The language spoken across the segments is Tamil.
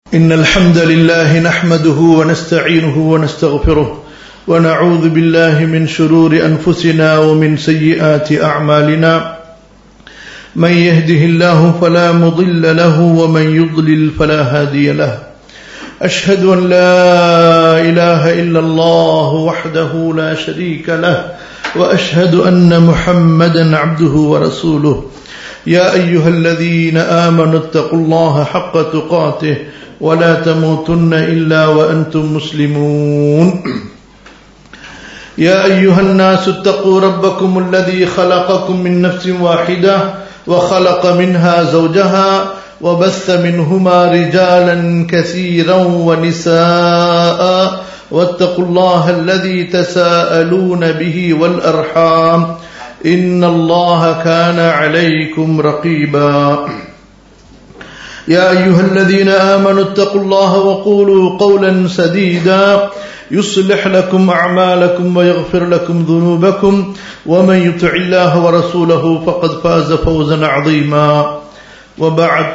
إن الحمد لله نحمده ونستعينه ونستغفره ونعوذ بالله من شرور أنفسنا ومن سيئات أعمالنا من يهده الله فلا مضل له ومن يضلل فلا هادي له أشهد أن لا إله إلا الله وحده لا شريك له وأشهد أن محمدا عبده ورسوله يا أيها الذين آمنوا اتقوا الله حق تقاته ولا تموتن إلا وأنتم مسلمون يا أيها الناس اتقوا ربكم الذي خلقكم من نفس واحدة وخلق منها زوجها وبث منهما رجالا كثيرا ونساء واتقوا الله الذي تساءلون به والأرحام إن الله كان عليكم رقيبا يا أيها الذين آمنوا اتقوا الله وقولوا قولا سديدا يصلح لكم أعمالكم ويغفر لكم ذنوبكم ومن يطع الله ورسوله فقد فاز فوزا عظيما وبعد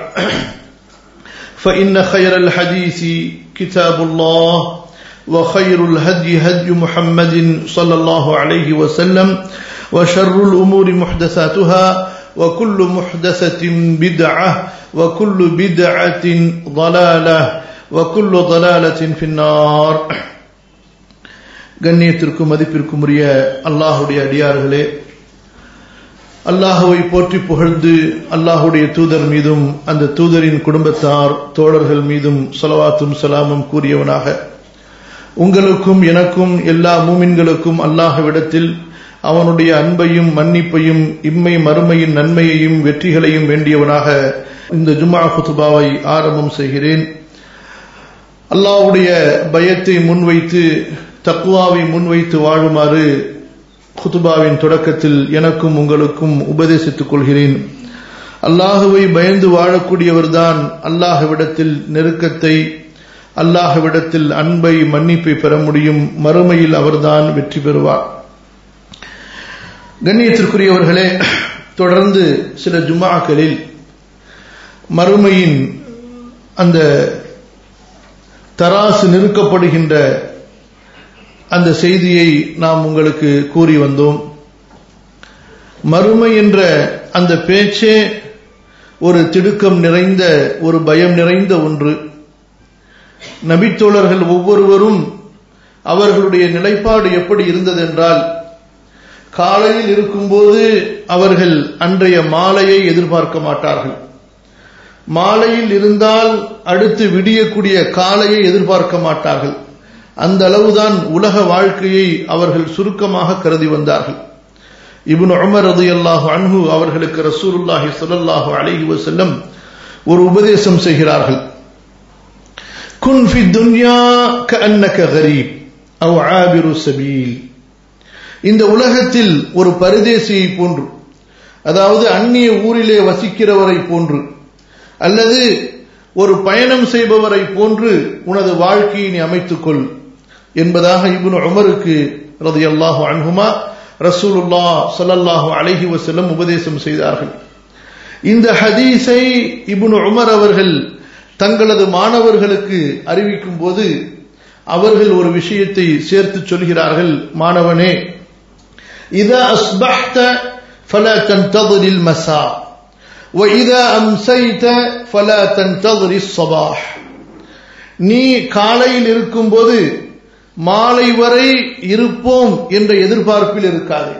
فإن خير الحديث كتاب الله وخير الهدي هدي محمد صلى الله عليه وسلم وشر الأمور محدثاتها وكل محدثة بدعة وكل بدعة ضلالة وكل ضلالة في النار கண்ணியத்திற்கும் மதிப்பிற்கும் உரிய அல்லாஹுடைய அடியார்களே அல்லாஹுவை போற்றி புகழ்ந்து அல்லாஹுடைய தூதர் மீதும் அந்த தூதரின் குடும்பத்தார் தோழர்கள் மீதும் சொலவாத்தும் சலாமும் கூறியவனாக உங்களுக்கும் எனக்கும் எல்லா மூமின்களுக்கும் அல்லாஹ்விடத்தில் அவனுடைய அன்பையும் மன்னிப்பையும் இம்மை மறுமையின் நன்மையையும் வெற்றிகளையும் வேண்டியவனாக இந்த ஜும்மா குத்துபாவை ஆரம்பம் செய்கிறேன் அல்லாவுடைய பயத்தை முன்வைத்து தக்குவாவை முன்வைத்து வாழுமாறு குத்துபாவின் தொடக்கத்தில் எனக்கும் உங்களுக்கும் உபதேசித்துக் கொள்கிறேன் அல்லாஹுவை பயந்து வாழக்கூடியவர்தான் அல்லாஹுவிடத்தில் நெருக்கத்தை அல்லாஹுவிடத்தில் அன்பை மன்னிப்பை பெற முடியும் மறுமையில் அவர்தான் வெற்றி பெறுவார் கண்ணியத்திற்குரியவர்களே தொடர்ந்து சில ஜுமாக்களில் மறுமையின் அந்த தராசு நிறுக்கப்படுகின்ற அந்த செய்தியை நாம் உங்களுக்கு கூறி வந்தோம் மறுமை என்ற அந்த பேச்சே ஒரு திடுக்கம் நிறைந்த ஒரு பயம் நிறைந்த ஒன்று நபித்தோழர்கள் ஒவ்வொருவரும் அவர்களுடைய நிலைப்பாடு எப்படி இருந்ததென்றால் காலையில் இருக்கும்போது அவர்கள் அன்றைய மாலையை எதிர்பார்க்க மாட்டார்கள் மாலையில் இருந்தால் அடுத்து விடியக்கூடிய காலையை எதிர்பார்க்க மாட்டார்கள் அந்த அளவுதான் உலக வாழ்க்கையை அவர்கள் சுருக்கமாக கருதி வந்தார்கள் இப்னு உமர் ரது அல்லாஹு அன்ஹு அவர்களுக்கு ரசூலுல்லாஹி சொல்லல்லாஹு அலைஹி வசல்லம் ஒரு உபதேசம் செய்கிறார்கள் குன் ஃபி துன்யா கஅன்னக கரீப் அவ் ஆபிரு சபீல் இந்த உலகத்தில் ஒரு பரதேசியை போன்று அதாவது அந்நிய ஊரிலே வசிக்கிறவரை போன்று அல்லது ஒரு பயணம் செய்பவரை போன்று உனது வாழ்க்கையை நீ அமைத்துக்கொள் என்பதாக இப்னு உமருக்கு ரதி அல்லாஹு அன்ஹுமா ரசூலுல்லா சல்லல்லாஹு அலஹி வசல்லம் உபதேசம் செய்தார்கள் இந்த ஹதீஸை இப்னு உமர் அவர்கள் தங்களது மாணவர்களுக்கு அறிவிக்கும் போது அவர்கள் ஒரு விஷயத்தை சேர்த்து சொல்கிறார்கள் மாணவனே إذا أصبحت فلا تنتظر المساء وإذا أمسيت فلا تنتظر الصباح நீ காலையில் இருக்கும்போது மாலை வரை இருப்போம் என்ற எதிர்பார்ப்பில் இருக்காது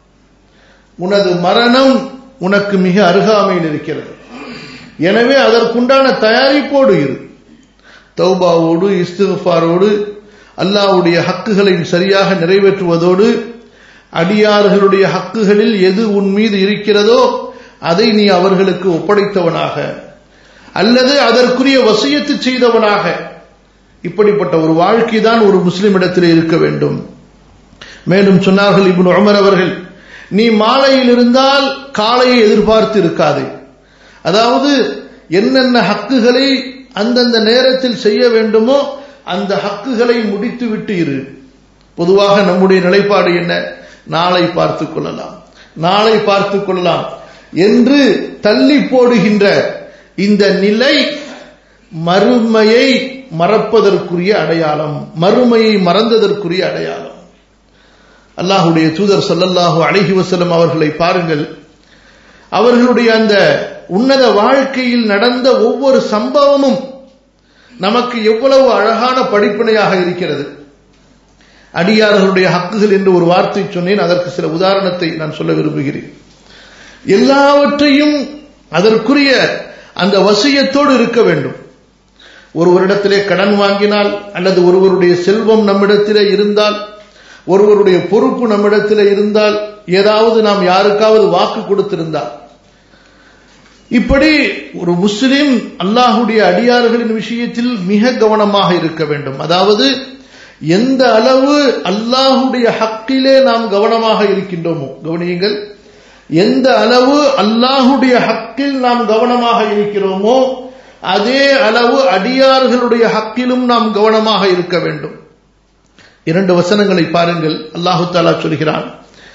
உனது மரணம் உனக்கு மிக அருகாமையில் இருக்கிறது எனவே அதற்குண்டான தயாரிப்போடு இரு தௌபாவோடு இஸ்திஃபாரோடு அல்லாவுடைய ஹக்குகளை சரியாக நிறைவேற்றுவதோடு அடியார்களுடைய ஹக்குகளில் எது உன் மீது இருக்கிறதோ அதை நீ அவர்களுக்கு ஒப்படைத்தவனாக அல்லது அதற்குரிய வசியத்து செய்தவனாக இப்படிப்பட்ட ஒரு வாழ்க்கை தான் ஒரு முஸ்லிமிடத்தில் இருக்க வேண்டும் மேலும் சொன்னார்கள் இப்னு உமர் அவர்கள் நீ மாலையில் இருந்தால் காலையை எதிர்பார்த்து இருக்காது அதாவது என்னென்ன ஹக்குகளை அந்தந்த நேரத்தில் செய்ய வேண்டுமோ அந்த ஹக்குகளை முடித்து விட்டு இரு பொதுவாக நம்முடைய நிலைப்பாடு என்ன நாளை பார்த்துக் கொள்ளலாம் நாளை பார்த்துக் கொள்ளலாம் என்று தள்ளி போடுகின்ற இந்த நிலை மறுமையை மறப்பதற்குரிய அடையாளம் மறுமையை மறந்ததற்குரிய அடையாளம் அல்லாஹுடைய தூதர் சொல்லல்லாஹு அழகி வசலம் அவர்களை பாருங்கள் அவர்களுடைய அந்த உன்னத வாழ்க்கையில் நடந்த ஒவ்வொரு சம்பவமும் நமக்கு எவ்வளவு அழகான படிப்பினையாக இருக்கிறது அடியார்களுடைய ஹக்குகள் என்று ஒரு வார்த்தை சொன்னேன் அதற்கு சில உதாரணத்தை நான் சொல்ல விரும்புகிறேன் எல்லாவற்றையும் அதற்குரிய அந்த வசியத்தோடு இருக்க வேண்டும் ஒருவரிடத்திலே கடன் வாங்கினால் அல்லது ஒருவருடைய செல்வம் நம்மிடத்திலே இருந்தால் ஒருவருடைய பொறுப்பு நம்மிடத்திலே இருந்தால் ஏதாவது நாம் யாருக்காவது வாக்கு கொடுத்திருந்தால் இப்படி ஒரு முஸ்லிம் அல்லாஹுடைய அடியார்களின் விஷயத்தில் மிக கவனமாக இருக்க வேண்டும் அதாவது எந்த அளவு அல்லாஹுடைய ஹக்கிலே நாம் கவனமாக இருக்கின்றோமோ கவனியுங்கள் எந்த அளவு அல்லாஹுடைய ஹக்கில் நாம் கவனமாக இருக்கிறோமோ அதே அளவு அடியார்களுடைய ஹக்கிலும் நாம் கவனமாக இருக்க வேண்டும் இரண்டு வசனங்களை பாருங்கள் அல்லாஹு தாலா சொல்கிறான்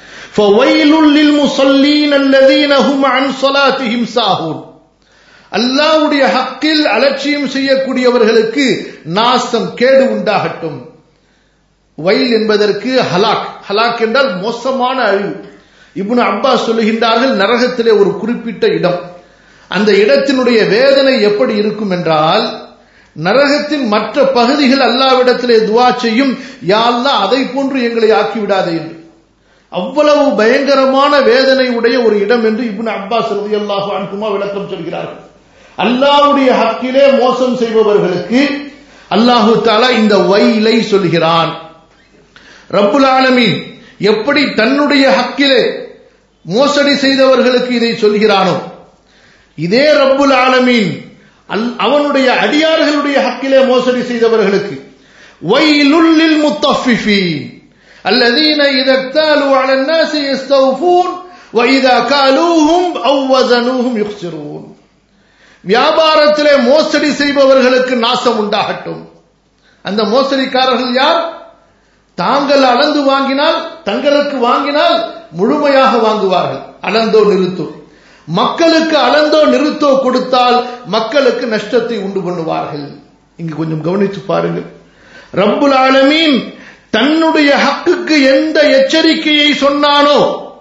அல்லாவுடைய ஹக்கில் அலட்சியம் செய்யக்கூடியவர்களுக்கு நாசம் கேடு உண்டாகட்டும் வயல் என்பதற்கு ஹலாக் ஹலாக் என்றால் மோசமான அழிவு இப்னு அப்பாஸ் சொல்லுகின்றார்கள் நரகத்திலே ஒரு குறிப்பிட்ட இடம் அந்த இடத்தினுடைய வேதனை எப்படி இருக்கும் என்றால் நரகத்தின் மற்ற பகுதிகள் அல்லாவிடத்திலே துவா செய்யும் யாழ்லா அதை போன்று எங்களை ஆக்கிவிடாதே என்று அவ்வளவு பயங்கரமான வேதனை உடைய ஒரு இடம் என்று இப்னு அப்பாஸ் ரவி அல்லாஹு அன்குமா விளக்கம் சொல்கிறார்கள் அல்லாவுடைய ஹக்கிலே மோசம் செய்பவர்களுக்கு அல்லாஹு தாலா இந்த வயலை சொல்கிறான் ரப்புல் ஆலமீன் எப்படி தன்னுடைய ஹக்கிலே மோசடி செய்தவர்களுக்கு இதை சொல்கிறானோ இதே ரப்புல் ஆலமீன் அவனுடைய அடியார்களுடைய ஹக்கிலே மோசடி செய்தவர்களுக்கு வயலுள்ளில் முத்தஃபிஃபீன் الذين إذا اكتالوا على الناس يستوفون وإذا كالوهم أو وزنوهم يخسرون வியாபாரத்திலே மோசடி செய்பவர்களுக்கு நாசம் உண்டாகட்டும் அந்த மோசடிக்காரர்கள் யார் தாங்கள் அளந்து வாங்கினால் தங்களுக்கு வாங்கினால் முழுமையாக வாங்குவார்கள் அளந்தோ நிறுத்தோ மக்களுக்கு அளந்தோ நிறுத்தோ கொடுத்தால் மக்களுக்கு நஷ்டத்தை உண்டு பண்ணுவார்கள் இங்கு கொஞ்சம் கவனித்து பாருங்கள் ரப்புல் ஆலமீன் தன்னுடைய ஹக்குக்கு எந்த எச்சரிக்கையை சொன்னானோ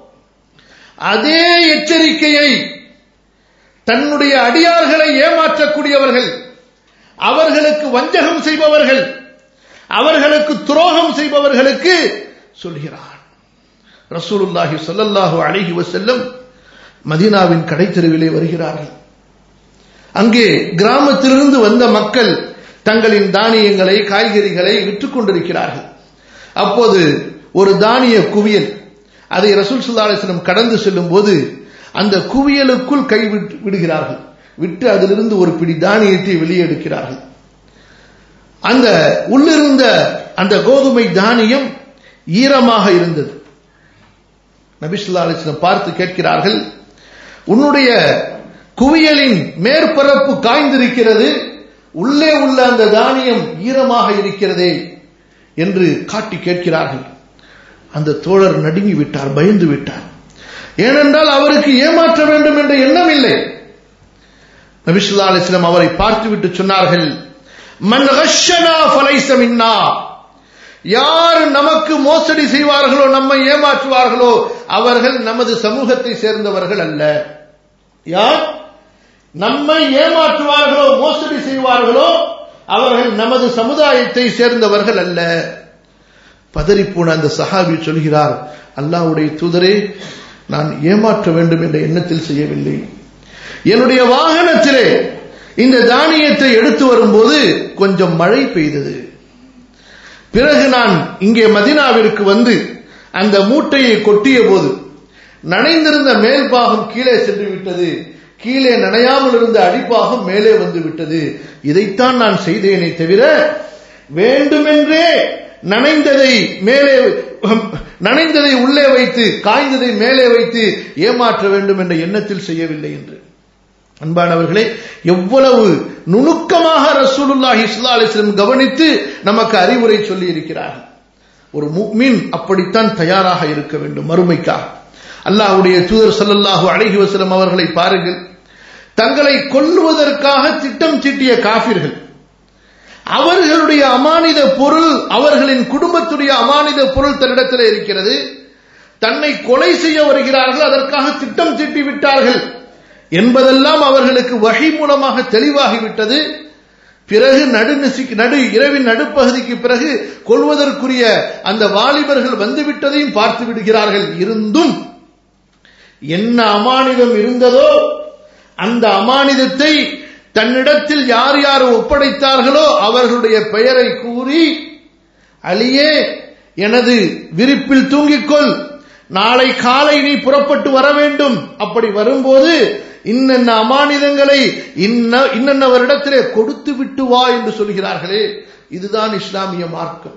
அதே எச்சரிக்கையை தன்னுடைய அடியார்களை ஏமாற்றக்கூடியவர்கள் அவர்களுக்கு வஞ்சகம் செய்பவர்கள் அவர்களுக்கு துரோகம் செய்பவர்களுக்கு சொல்கிறான் ரசூலுல்லாஹி சொல்லல்லாஹு அழகி வசல்லம் மதீனாவின் கடைத்தெருவிலே வருகிறார்கள் அங்கே கிராமத்திலிருந்து வந்த மக்கள் தங்களின் தானியங்களை காய்கறிகளை விற்றுக் கொண்டிருக்கிறார்கள் அப்போது ஒரு தானிய குவியல் அதை ரசூல் சுல்லாஸ்லம் கடந்து செல்லும் போது அந்த குவியலுக்குள் கை விடுகிறார்கள் விட்டு அதிலிருந்து ஒரு பிடி தானியத்தை வெளியே எடுக்கிறார்கள் அந்த உள்ளிருந்த அந்த கோதுமை தானியம் ஈரமாக இருந்தது நபிசுல்லா அலிஸ்லம் பார்த்து கேட்கிறார்கள் உன்னுடைய குவியலின் மேற்பரப்பு காய்ந்திருக்கிறது உள்ளே உள்ள அந்த தானியம் ஈரமாக இருக்கிறதே என்று காட்டி கேட்கிறார்கள் அந்த தோழர் நடுங்கி விட்டார் பயந்து விட்டார் ஏனென்றால் அவருக்கு ஏமாற்ற வேண்டும் என்ற எண்ணம் இல்லை நபிசுல்லா அலிஸ்லாம் அவரை பார்த்துவிட்டு சொன்னார்கள் மன் ஹஷனா ஃபலைஸ மின்னா யார் நமக்கு மோசடி செய்வார்களோ நம்மை ஏமாற்றுவார்களோ அவர்கள் நமது சமூகத்தை சேர்ந்தவர்கள் அல்ல யார் நம்மை ஏமாற்றுவார்களோ மோசடி செய்வார்களோ அவர்கள் நமது சமுதாயத்தை சேர்ந்தவர்கள் அல்ல பதறிப்போன அந்த சஹாபி சொல்கிறார் அல்லாவுடைய தூதரே நான் ஏமாற்ற வேண்டும் என்ற எண்ணத்தில் செய்யவில்லை என்னுடைய வாகனத்திலே இந்த தானியத்தை எடுத்து வரும்போது கொஞ்சம் மழை பெய்தது பிறகு நான் இங்கே மதினாவிற்கு வந்து அந்த மூட்டையை கொட்டிய போது நனைந்திருந்த மேல் பாகம் கீழே சென்று விட்டது கீழே நனையாமல் இருந்த அடிப்பாகம் மேலே வந்து விட்டது இதைத்தான் நான் செய்தேனே தவிர வேண்டுமென்றே நனைந்ததை மேலே நனைந்ததை உள்ளே வைத்து காய்ந்ததை மேலே வைத்து ஏமாற்ற வேண்டும் என்ற எண்ணத்தில் செய்யவில்லை என்று அன்பானவர்களே எவ்வளவு நுணுக்கமாக ரசூலுல்லாஹி இஸ்லா அலிஸ்லம் கவனித்து நமக்கு அறிவுரை சொல்லி இருக்கிறார்கள் ஒரு முக்மின் அப்படித்தான் தயாராக இருக்க வேண்டும் மறுமைக்காக அல்லாஹ்வுடைய தூதர் ஸல்லல்லாஹு அலைஹி வஸல்லம் அவர்களை பாருங்கள் தங்களை கொல்லுவதற்காக திட்டம் தீட்டிய காபிர்கள் அவர்களுடைய அமானித பொருள் அவர்களின் குடும்பத்துடைய அமானித பொருள் தன்னிடத்தில் இருக்கிறது தன்னை கொலை செய்ய வருகிறார்கள் அதற்காக திட்டம் தீட்டி விட்டார்கள் என்பதெல்லாம் அவர்களுக்கு வகை மூலமாக தெளிவாகிவிட்டது பிறகு நடுநிசி நடு இரவின் நடுப்பகுதிக்கு பிறகு கொள்வதற்குரிய அந்த வாலிபர்கள் வந்துவிட்டதையும் பார்த்து விடுகிறார்கள் இருந்தும் என்ன அமானிதம் இருந்ததோ அந்த அமானிதத்தை தன்னிடத்தில் யார் யார் ஒப்படைத்தார்களோ அவர்களுடைய பெயரை கூறி அலியே எனது விரிப்பில் தூங்கிக்கொள் நாளை காலை நீ புறப்பட்டு வர வேண்டும் அப்படி வரும்போது இன்னென்ன அமானிதங்களை இன்ன இன்னவரிடத்திலே கொடுத்து விட்டு வா என்று சொல்கிறார்களே இதுதான் இஸ்லாமிய மார்க்கம்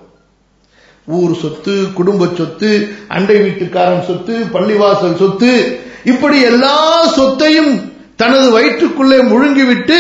ஊர் சொத்து குடும்ப சொத்து அண்டை வீட்டுக்காரன் சொத்து பள்ளிவாசல் சொத்து இப்படி எல்லா சொத்தையும் தனது வயிற்றுக்குள்ளே முழுங்கிவிட்டு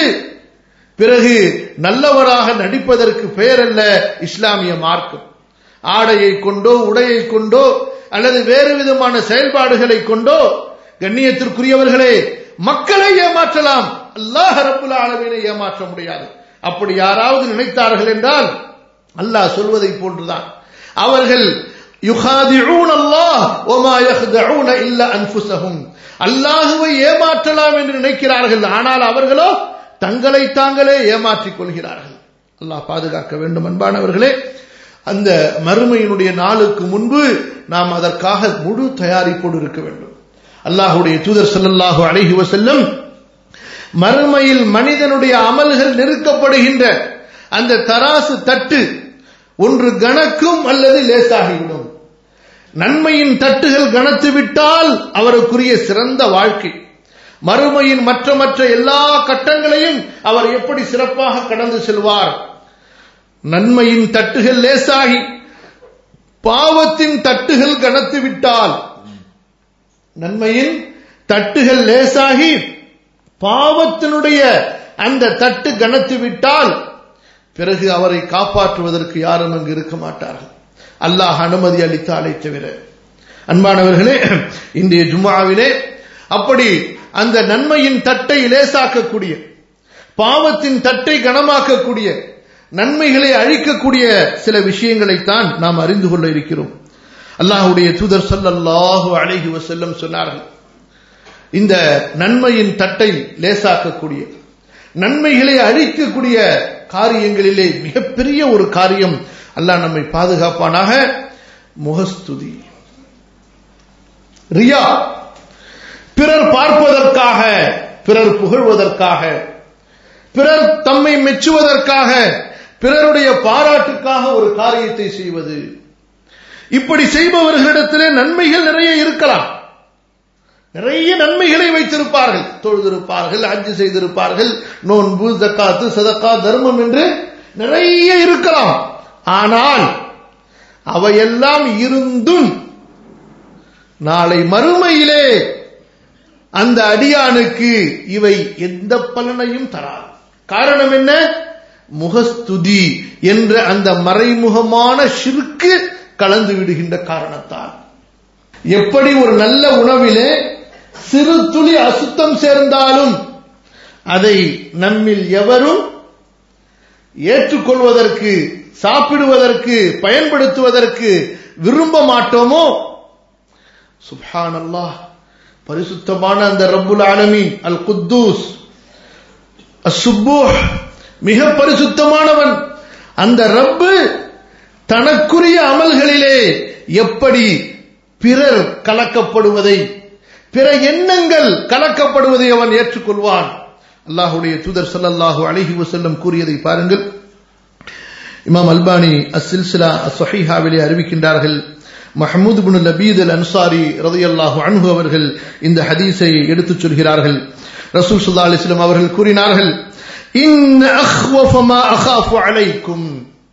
பிறகு நல்லவராக நடிப்பதற்கு பெயரல்ல இஸ்லாமிய மார்க்கம் ஆடையை கொண்டோ உடையை கொண்டோ அல்லது வேறு விதமான செயல்பாடுகளை கொண்டோ கண்ணியத்திற்குரியவர்களே மக்களை ஏமாற்றலாம் அல்லாஹ் ரப்புல் ஆலமீனை ஏமாற்ற முடியாது அப்படி யாராவது நினைத்தார்கள் என்றால் அல்லாஹ் சொல்வதை போன்றுதான் அவர்கள் யுகாதிஊன் அல்லாஹ் ஒமா யஹ்தஊன இல்ல அன்ஃபுஸஹும் அல்லாஹுவை ஏமாற்றலாம் என்று நினைக்கிறார்கள் ஆனால் அவர்களோ தங்களை தாங்களே ஏமாற்றிக் கொள்கிறார்கள் அல்லாஹ் பாதுகாக்க வேண்டும் அன்பானவர்களே அந்த மறுமையினுடைய நாளுக்கு முன்பு நாம் அதற்காக முழு தயாரிப்போடு இருக்க வேண்டும் அல்லாஹுடைய தூதர் ஸல்லல்லாஹு அலைஹி வஸல்லம் மறுமையில் மனிதனுடைய அமல்கள் நெருக்கப்படுகின்ற அந்த தராசு தட்டு ஒன்று கணக்கும் அல்லது லேசாகிவிடும் நன்மையின் தட்டுகள் கனத்து விட்டால் அவருக்குரிய சிறந்த வாழ்க்கை மறுமையின் மற்ற மற்ற எல்லா கட்டங்களையும் அவர் எப்படி சிறப்பாக கடந்து செல்வார் நன்மையின் தட்டுகள் லேசாகி பாவத்தின் தட்டுகள் கனத்து விட்டால் நன்மையின் தட்டுகள் லேசாகி பாவத்தினுடைய அந்த தட்டு கனத்து விட்டால் பிறகு அவரை காப்பாற்றுவதற்கு யாரும் அங்கு இருக்க மாட்டார்கள் அல்லாஹ் அனுமதி அளித்தாலே தவிர அன்பானவர்களே இன்றைய ஜும்மாவிலே அப்படி அந்த நன்மையின் தட்டை லேசாக்கக்கூடிய பாவத்தின் தட்டை கனமாக்கக்கூடிய நன்மைகளை அழிக்கக்கூடிய சில விஷயங்களைத்தான் நாம் அறிந்து கொள்ள இருக்கிறோம் அல்லாஹுடைய தூதர் சொல்லல்லாஹு அழகி வசல்லம் சொன்னார்கள் இந்த நன்மையின் தட்டை லேசாக்கக்கூடிய நன்மைகளை அழிக்கக்கூடிய காரியங்களிலே மிகப்பெரிய ஒரு காரியம் அல்லாஹ் நம்மை பாதுகாப்பானாக முகஸ்துதி ரியா பிறர் பார்ப்பதற்காக பிறர் புகழ்வதற்காக பிறர் தம்மை மெச்சுவதற்காக பிறருடைய பாராட்டுக்காக ஒரு காரியத்தை செய்வது இப்படி செய்பவர்களிடத்திலே நன்மைகள் நிறைய இருக்கலாம் நிறைய நன்மைகளை வைத்திருப்பார்கள் தொழுதிருப்பார்கள் அஞ்சு செய்திருப்பார்கள் நோன்பு ஜக்காத்து சதக்கா தர்மம் என்று நிறைய இருக்கலாம் ஆனால் அவையெல்லாம் இருந்தும் நாளை மறுமையிலே அந்த அடியானுக்கு இவை எந்த பலனையும் தராது காரணம் என்ன முகஸ்துதி என்ற அந்த மறைமுகமான ஷிருக்கு கலந்து விடுகின்ற காரணத்தால் எப்படி ஒரு நல்ல உணவிலே சிறு துளி அசுத்தம் சேர்ந்தாலும் அதை நம்மில் எவரும் ஏற்றுக்கொள்வதற்கு சாப்பிடுவதற்கு பயன்படுத்துவதற்கு விரும்ப மாட்டோமோ சுப்ஹான் அல்லாஹ் பரிசுத்தமான அந்த ரப்புல் ஆலமீன் அல் குத்தூஸ் அசுப்பூஹ் மிக பரிசுத்தமானவன் அந்த ரப்பு தனக்குரிய அமல்களிலே எப்படி பிறர் கலக்கப்படுவதை பிற எண்ணங்கள் கலக்கப்படுவதை அவன் ஏற்றுக்கொள்வான் அல்லாஹுடைய தூதர் சல்லல்லாஹு அலைஹி வஸல்லம் கூறியதை பாருங்கள் இமாம் அல்பானி அஸ்ஸில்சிலா அஸ்ஸஹீஹாவிலே அறிவிக்கின்றார்கள் Mahmood bin Labid al Ansari ரதியல்லாஹு அன்ஹு அவர்கள் இந்த ஹதீஸை எடுத்துச் சொல்கிறார்கள் ரசூல் ஸல்லல்லாஹு அலைஹி வஸல்லம் அவர்கள் கூறினார்கள் இன் அஹ்வஃப மா அகாஃபு அலைக்கும்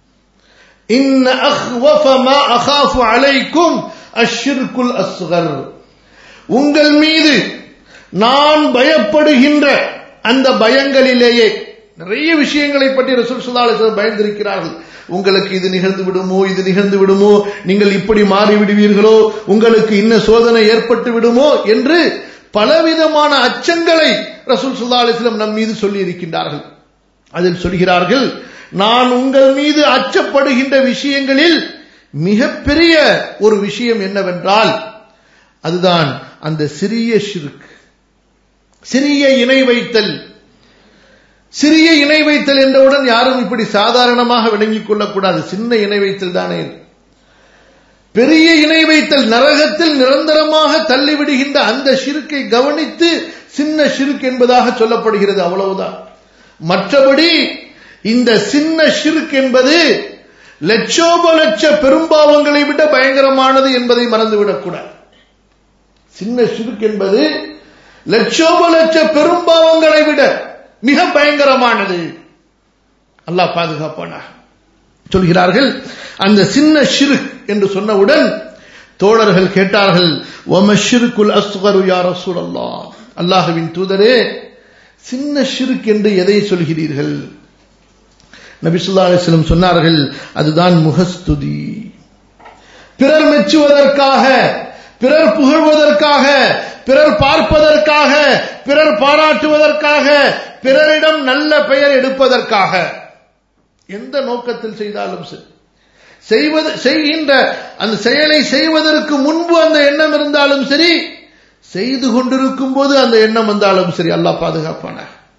இன் அஹ்வஃப மா அகாஃபு அலைக்கும் அஷ்ஷிர்குல் அஸ்கர் உங்கள் மீது நான் பயப்படுகின்ற அந்த பயங்களிலேயே நிறைய விஷயங்களை பற்றி ரசூல் சுல்லாஹ் பயந்திருக்கிறார்கள் உங்களுக்கு இது நிகழ்ந்து விடுமோ இது நிகழ்ந்து விடுமோ நீங்கள் இப்படி மாறி விடுவீர்களோ உங்களுக்கு இன்ன சோதனை ஏற்பட்டு விடுமோ என்று பலவிதமான அச்சங்களை ரசூல் சுல்லா அலிஸ்லம் நம் மீது சொல்லி இருக்கின்றார்கள் அதில் சொல்கிறார்கள் நான் உங்கள் மீது அச்சப்படுகின்ற விஷயங்களில் மிகப்பெரிய ஒரு விஷயம் என்னவென்றால் அதுதான் அந்த சிறிய ஷிர்க் சிறிய இணை வைத்தல் சிறிய இணை வைத்தல் என்றவுடன் யாரும் இப்படி சாதாரணமாக விளங்கிக் கொள்ளக்கூடாது சின்ன இணை வைத்தல் தானே பெரிய இணை வைத்தல் நரகத்தில் நிரந்தரமாக தள்ளிவிடுகின்ற அந்த ஷிருக்கை கவனித்து சின்ன ஷிருக் என்பதாக சொல்லப்படுகிறது அவ்வளவுதான் மற்றபடி இந்த சின்ன ஷிருக் என்பது லட்சோப லட்ச பெரும்பாவங்களை விட பயங்கரமானது என்பதை மறந்துவிடக்கூடாது சின்ன ஷிருக் என்பது லட்சோப லட்ச பெரும்பாவங்களை விட மிக பயங்கரமானது அல்லாஹ் பாதுகாப்பானா சொல்கிறார்கள் அந்த சின்ன ஷிருக் என்று சொன்னவுடன் தோழர்கள் கேட்டார்கள் ஒமஷிருக்குல் அஸ்கரு யார் ரசூலல்லா அல்லாஹுவின் தூதரே சின்ன ஷிருக் என்று எதை சொல்கிறீர்கள் நபிசுல்லா அலிஸ்லம் சொன்னார்கள் அதுதான் முகஸ்துதி பிறர் மெச்சுவதற்காக பிறர் புகழ்வதற்காக பிறர் பார்ப்பதற்காக பிறர் பாராட்டுவதற்காக பிறரிடம் நல்ல பெயர் எடுப்பதற்காக எந்த நோக்கத்தில் செய்தாலும் சரி செய்வது செய்கின்ற அந்த செயலை செய்வதற்கு முன்பு அந்த எண்ணம் இருந்தாலும் சரி செய்து கொண்டிருக்கும் போது அந்த எண்ணம் வந்தாலும் சரி அல்லாஹ் பாதுகாப்பான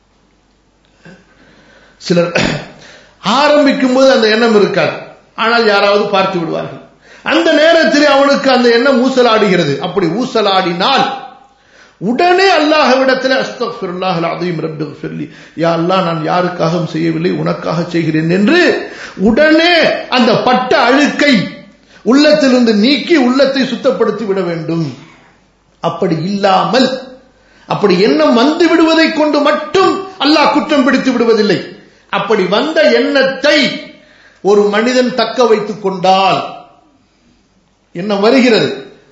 சிலர் ஆரம்பிக்கும் போது அந்த எண்ணம் இருக்காது ஆனால் யாராவது பார்த்து விடுவார்கள் அந்த நேரத்தில் அவனுக்கு அந்த எண்ணம் ஊசலாடுகிறது அப்படி ஊசலாடினால் உடனே அல்லாஹ்விடத்தில் அஸ்தக்ஃபிருல்லாஹ் அலீம் ரப்பி ஃபிர்லி யா அல்லாஹ் நான் யாருக்காகவும் செய்யவில்லை உனக்காக செய்கிறேன் என்று உடனே அந்த பட்ட அழுக்கை உள்ளத்திலிருந்து நீக்கி உள்ளத்தை சுத்தப்படுத்தி விட வேண்டும் அப்படி இல்லாமல் அப்படி எண்ணம் வந்து விடுவதை கொண்டு மட்டும் அல்லாஹ் குற்றம் பிடித்து விடுவதில்லை அப்படி வந்த எண்ணத்தை ஒரு மனிதன் தக்க வைத்துக் கொண்டால் எண்ணம் வருகிறது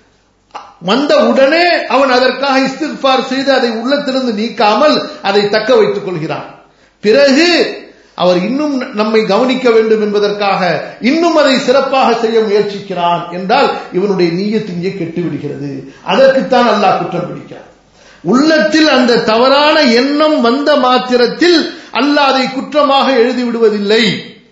வந்த உடனே அவன் அதற்காக இஸ்திஃபார் செய்து அதை உள்ளத்திலிருந்து நீக்காமல் அதை தக்க வைத்துக் கொள்கிறான் பிறகு அவர் இன்னும் நம்மை கவனிக்க வேண்டும் என்பதற்காக இன்னும் அதை சிறப்பாக செய்ய முயற்சிக்கிறான் என்றால் இவனுடைய நீயத்து இங்கே கெட்டு விடுகிறது அதற்குத்தான் அல்லாஹ் குற்றம் பிடிக்கிறான் உள்ளத்தில் அந்த தவறான எண்ணம் வந்த மாத்திரத்தில் அல்லாஹ் அதை குற்றமாக எழுதி விடுவதில்லை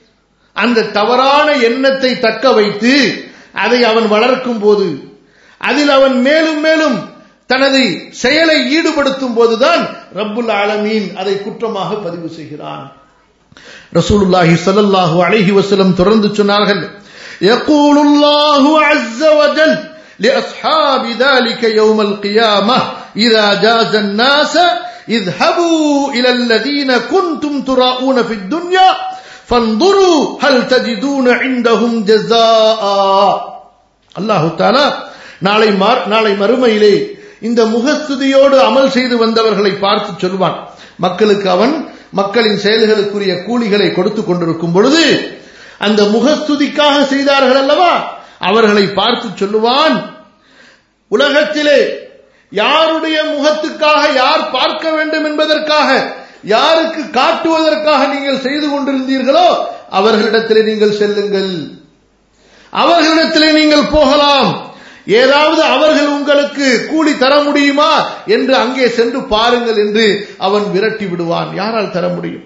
அந்த தவறான எண்ணத்தை தக்க வைத்து அதை அவன் வளர்க்கும் போது அதில் அவன் மேலும் மேலும் தனது செயலை ஈடுபடுத்தும் போதுதான் ரப்புல் ஆலமீன் அதை குற்றமாக பதிவு செய்கிறான் ரசூலுல்லாஹி ஸல்லல்லாஹு அலைஹி வஸல்லம் தொடர்ந்து சொன்னார்கள் يقول الله عز وجل لأصحاب ذلك يوم القيامة إذا جاز الناس اذهبوا إلى الذين كنتم تراؤون في الدنيا فانظروا هل تجدون عندهم جزاء الله تعالى நாளை நாளை மறுமையிலே இந்த முகஸ்துதியோடு அமல் செய்து வந்தவர்களை பார்த்து சொல்வான் மக்களுக்கு அவன் மக்களின் செயல்களுக்குரிய கூலிகளை கொடுத்து கொண்டிருக்கும் பொழுது அந்த முகஸ்துதிக்காக செய்தார்கள் அல்லவா அவர்களை பார்த்து சொல்லுவான் உலகத்திலே யாருடைய முகத்துக்காக யார் பார்க்க வேண்டும் என்பதற்காக யாருக்கு காட்டுவதற்காக நீங்கள் செய்து கொண்டிருந்தீர்களோ அவர்களிடத்திலே நீங்கள் செல்லுங்கள் அவர்களிடத்திலே நீங்கள் போகலாம் ஏதாவது அவர்கள் உங்களுக்கு கூலி தர முடியுமா என்று அங்கே சென்று பாருங்கள் என்று அவன் விரட்டி விடுவான் யாரால் தர முடியும்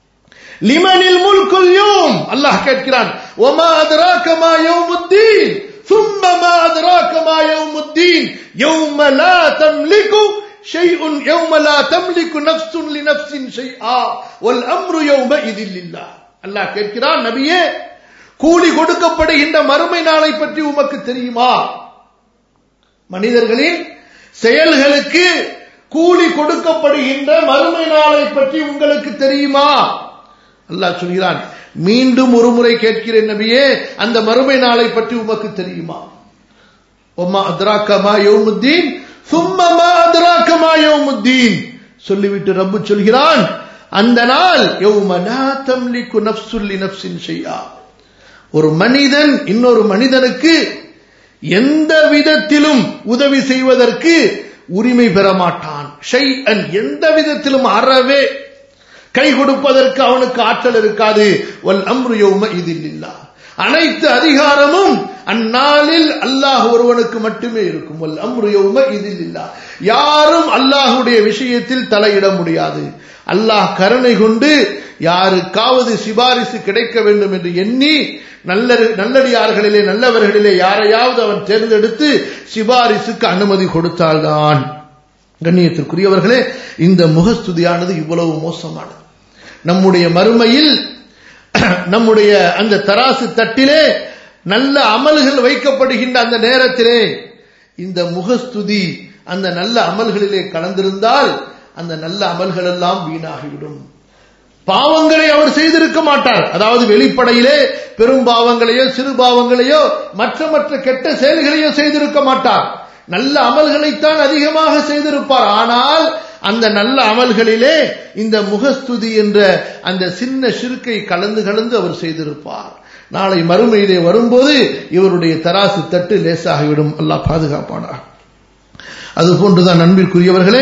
லிமனில் முல்குல் யோம் அல்லாஹ் கேட்கிறான் ஒமா அதராக்கமா யௌமுத்தீன் ثم ما أدراك ما يوم الدين يوم لا تملك شيء يوم لا تملك نفس لنفس شيئا والأمر يومئذ لله அல்லாஹ் கேட்கிறான் நபியே கூலி கொடுக்கப்படுகின்ற மறுமை நாளை பற்றி உமக்கு தெரியுமா மனிதர்களின் செயல்களுக்கு கூலி கொடுக்கப்படுகின்ற மறுமை நாளை பற்றி உங்களுக்கு தெரியுமா அல்லாஹ் சொல்கிறான் மீண்டும் ஒரு முறை கேட்கிறேன் நபியே அந்த மறுமை நாளை பற்றி உமக்கு தெரியுமா ஒம்மா அத்ராக்கமா யௌமுத்தீன் சும்மமா அத்ராக்கமா யௌமுத்தீன் சொல்லிவிட்டு ரப்பு சொல்கிறான் அந்த நாள் யௌமலா தம்லிக்கு நப்சுல்லி நப்சின் ஷையா ஒரு மனிதன் இன்னொரு மனிதனுக்கு எந்த விதத்திலும் உதவி செய்வதற்கு உரிமை பெற மாட்டான் ஷை அன் எந்த விதத்திலும் அறவே கை கொடுப்பதற்கு அவனுக்கு ஆற்றல் இருக்காது வல் அம்ரு யௌம இதில் இல்லா அனைத்து அதிகாரமும் அந்நாளில் அல்லாஹ் ஒருவனுக்கு மட்டுமே இருக்கும் அம்ரு யௌம இதில் இல்லா யாரும் அல்லாஹுடைய விஷயத்தில் தலையிட முடியாது அல்லாஹ் கருணை கொண்டு யாருக்காவது சிபாரிசு கிடைக்க வேண்டும் என்று எண்ணி நல்ல நல்லடியார்களிலே நல்லவர்களிலே யாரையாவது அவன் தேர்ந்தெடுத்து சிபாரிசுக்கு அனுமதி கொடுத்தால்தான் கண்ணியத்திற்குரியவர்களே இந்த முகஸ்துதியானது இவ்வளவு மோசமானது நம்முடைய மறுமையில் நம்முடைய அந்த தராசு தட்டிலே நல்ல அமல்கள் வைக்கப்படுகின்ற அந்த நேரத்திலே இந்த முகஸ்துதி அந்த நல்ல அமல்களிலே கலந்திருந்தால் அந்த நல்ல அமல்கள் எல்லாம் வீணாகிவிடும் பாவங்களை அவர் செய்திருக்க மாட்டார் அதாவது வெளிப்படையிலே பெரும் பாவங்களையோ சிறு பாவங்களையோ மற்ற மற்ற கெட்ட செயல்களையோ செய்திருக்க மாட்டார் நல்ல அமல்களைத்தான் அதிகமாக செய்திருப்பார் ஆனால் அந்த நல்ல அமல்களிலே இந்த முகஸ்துதி என்ற அந்த சின்ன சிறுக்கை கலந்து கலந்து அவர் செய்திருப்பார் நாளை மறுமையிலே வரும்போது இவருடைய தராசு தட்டு லேசாகிவிடும் அல்லாஹ் பாதுகாப்பானார் அது போன்றுதான் நண்பிற்குரியவர்களே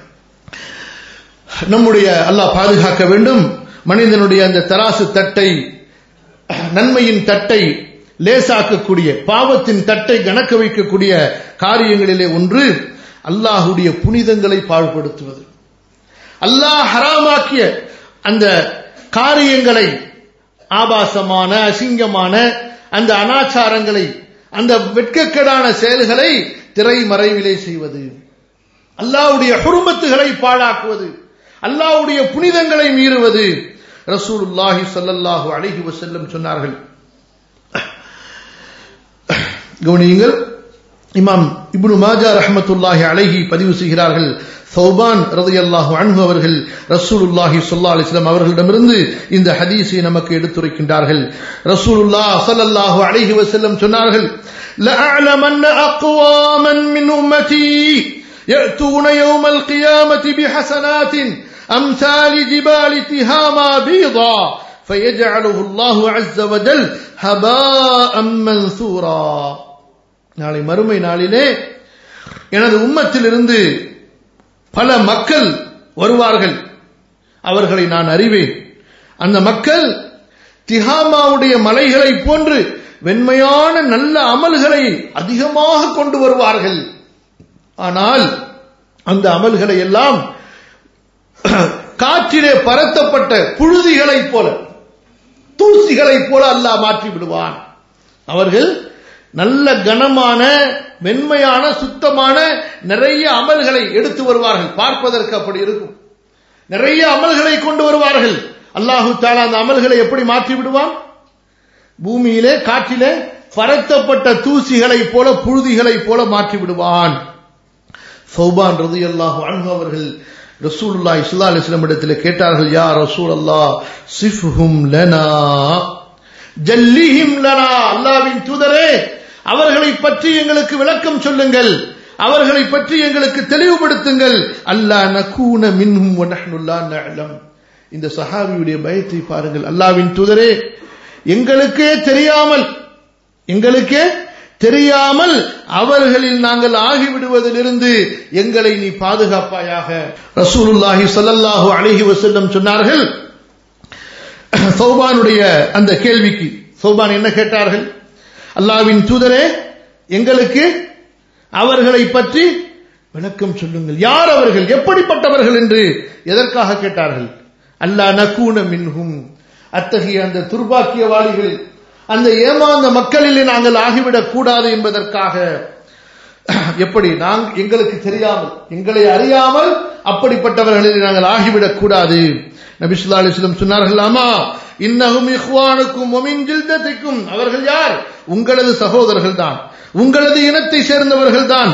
நம்முடைய அல்லாஹ் பாதுகாக்க வேண்டும் மனிதனுடைய அந்த தராசு தட்டை நன்மையின் தட்டை லேசாக்கக்கூடிய பாவத்தின் தட்டை கணக்க வைக்கக்கூடிய காரியங்களிலே ஒன்று அல்லாஹுடைய புனிதங்களை பாழ்படுத்துவது அல்லாஹ் ஹராமாக்கிய அந்த காரியங்களை ஆபாசமான அசிங்கமான அந்த அனாச்சாரங்களை அந்த வெட்கக்கேடான செயல்களை திரைமறைவிலே செய்வது அல்லாஹ்வுடைய ஹுருமத்துகளை பாழாக்குவது அல்லாஹ்வுடைய புனிதங்களை மீறுவது ரசூலுல்லாஹி ஸல்லல்லாஹு அலைஹி வஸல்லம் சொன்னார்கள் கவனியுங்கள் இமாம் இப்னு மாஜா ரஹ்மத்துல்லாஹி அலைஹி பதிவு செய்கிறார்கள் சௌபான் ரலியல்லாஹு அன்ஹு அவர்கள் ரசூலுல்லாஹி ஸல்லல்லாஹு அலைஹி வஸல்லம் அவர்களிடமிருந்து இந்த ஹதீஸை நமக்கு எடுத்துரைக்கின்றார்கள் ரசூலுல்லாஹ் ஸல்லல்லாஹு அலைஹி வஸல்லம் சொன்னார்கள் لأعلمن أقواما من أمتي يأتون يوم القيامة بحسنات أمثال جبال تهاما بيضا فيجعله الله عز وجل هباء منثورا நாளை மறுமை நாளிலே எனது உம்மத்திலிருந்து பல மக்கள் வருவார்கள் அவர்களை நான் அறிவேன் அந்த மக்கள் திஹாமாவுடைய மலைகளை போன்று வெண்மையான நல்ல அமல்களை அதிகமாக கொண்டு வருவார்கள் ஆனால் அந்த அமல்களை எல்லாம் காற்றிலே பரத்தப்பட்ட புழுதிகளைப் போல தூசிகளைப் போல அல்லாஹ் மாற்றி விடுவான் அவர்கள் நல்ல கனமான மென்மையான சுத்தமான நிறைய அமல்களை எடுத்து வருவார்கள் பார்ப்பதற்கு அப்படி இருக்கும் நிறைய அமல்களை கொண்டு வருவார்கள் அல்லாஹு தாலா அந்த அமல்களை எப்படி மாற்றி விடுவான் பூமியிலே காற்றிலே பரத்தப்பட்ட தூசிகளைப் போல புழுதிகளைப் போல மாற்றி விடுவான் சௌபான் ரதி அல்லாஹு அன்ஹு அவர்கள் ரசூலுல்லா இஸ்லா அலிஸ்லாம் இடத்துல கேட்டார்கள் யா ரசூல் அல்லா சிஃப்ஹும் லனா ஜல்லிஹிம் லனா அல்லாவின் தூதரே அவர்களை பற்றி எங்களுக்கு விளக்கம் சொல்லுங்கள் அவர்களை பற்றி எங்களுக்கு தெளிவுபடுத்துங்கள் அல்லா நகூன மின்ஹும் வனஹ்னுல்லா நஅலம் இந்த சஹாபியுடைய பயத்தை பாருங்கள் அல்லாவின் தூதரே எங்களுக்கே தெரியாமல் எங்களுக்கே தெரியாமல் அவர்களில் நாங்கள் ஆகிவிடுவதிலிருந்து எங்களை நீ பாதுகாப்பாயாக ரசூலுல்லாஹி ஸல்லல்லாஹு அலைஹி வஸல்லம் சொன்னார்கள் சௌபானுடைய அந்த கேள்விக்கு சௌபான் என்ன கேட்டார்கள் அல்லாவின் தூதரே எங்களுக்கு அவர்களை பற்றி விளக்கம் சொல்லுங்கள் யார் அவர்கள் எப்படிப்பட்டவர்கள் என்று எதற்காக கேட்டார்கள் அல்லா நக்கூன மின்ஹும் அத்தகைய அந்த துர்பாக்கியவாளிகள் அந்த ஏமாந்த மக்களிலே நாங்கள் ஆகிவிடக் கூடாது என்பதற்காக எப்படி நாங் எங்களுக்கு தெரியாமல் எங்களை அறியாமல் அப்படிப்பட்டவர்களில் நாங்கள் ஆகிவிடக் கூடாது நபிசுல்லா அலிஸ்லம் சொன்னார்கள் ஆமா இன்னகும் இஹ்வானுக்கும் ஒமின் ஜில்தத்திக்கும் அவர்கள் யார் உங்களது சகோதரர்கள் தான் உங்களது இனத்தை சேர்ந்தவர்கள் தான்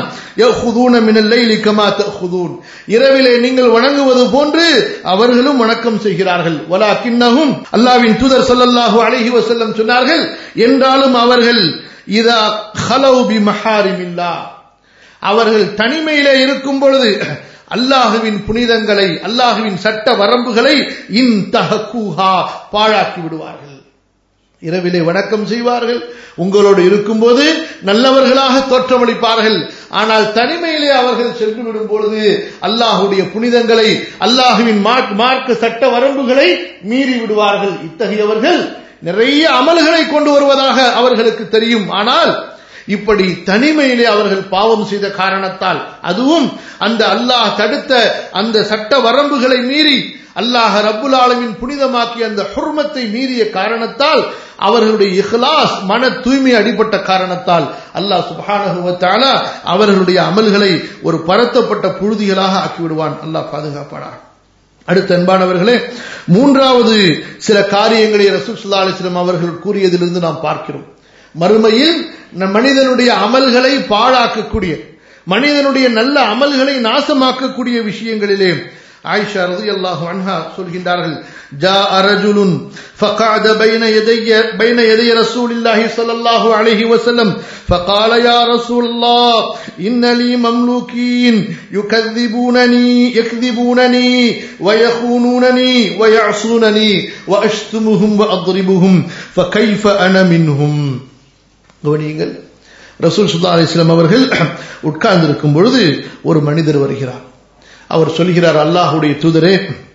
இரவிலே நீங்கள் வணங்குவது போன்று அவர்களும் வணக்கம் செய்கிறார்கள் வலா கிண்ணகும் அல்லாவின் தூதர் சொல்லல்லாஹு அழகி வசல்லம் சொன்னார்கள் என்றாலும் அவர்கள் இதா ஹலவு பி மஹாரிமில்லா அவர்கள் தனிமையிலே இருக்கும் பொழுது அல்லாஹுவின் புனிதங்களை அல்லாஹுவின் சட்ட வரம்புகளை இன் தஹக்கூஹா பாழாக்கி விடுவார்கள் இரவிலே வணக்கம் செய்வார்கள் உங்களோடு இருக்கும்போது நல்லவர்களாக தோற்றமளிப்பார்கள் ஆனால் தனிமையிலே அவர்கள் சென்று விடும் பொழுது அல்லாஹுடைய புனிதங்களை அல்லாஹுவின் மார்க்க சட்ட வரம்புகளை மீறி விடுவார்கள் இத்தகையவர்கள் நிறைய அமல்களை கொண்டு வருவதாக அவர்களுக்கு தெரியும் ஆனால் இப்படி தனிமையிலே அவர்கள் பாவம் செய்த காரணத்தால் அதுவும் அந்த அல்லாஹ் தடுத்த அந்த சட்ட வரம்புகளை மீறி அல்லாஹ் ரப்புல் ஆலமின் புனிதமாக்கிய அந்த ஹுர்மத்தை மீறிய காரணத்தால் அவர்களுடைய இஹ்லாஸ் மன தூய்மை அடிப்பட்ட காரணத்தால் அல்லாஹ் சுபானகுவத்தால அவர்களுடைய அமல்களை ஒரு பரத்தப்பட்ட புழுதிகளாக ஆக்கிவிடுவான் அல்லாஹ் பாதுகாப்பானாக அடுத்த அன்பானவர்களே மூன்றாவது சில காரியங்களை ரசூல் சுல்லா அலிஸ்லாம் அவர்கள் கூறியதிலிருந்து நாம் பார்க்கிறோம் மறுமையில் மனிதனுடைய அமல்களை பாழாக்கக்கூடிய மனிதனுடைய நல்ல அமல்களை நாசமாக்கக்கூடிய விஷயங்களிலே ஆயிஷா ரலியல்லாஹு அன்ஹா சொல்கின்றார்கள் جاء رجل فقعد بين يدي بين يدي رسول الله صلى الله عليه وسلم فقال يا رسول الله إن لي مملوكين يكذبونني يكذبونني ويخونونني ويعصونني وأشتمهم وأضربهم فكيف أنا منهم கவனியுங்கள் ரசூல் சுல்லா அலிஸ்லாம் அவர்கள் உட்கார்ந்திருக்கும் பொழுது ஒரு மனிதர் வருகிறார் அவர் சொல்கிறார் அல்லாஹுடைய தூதரே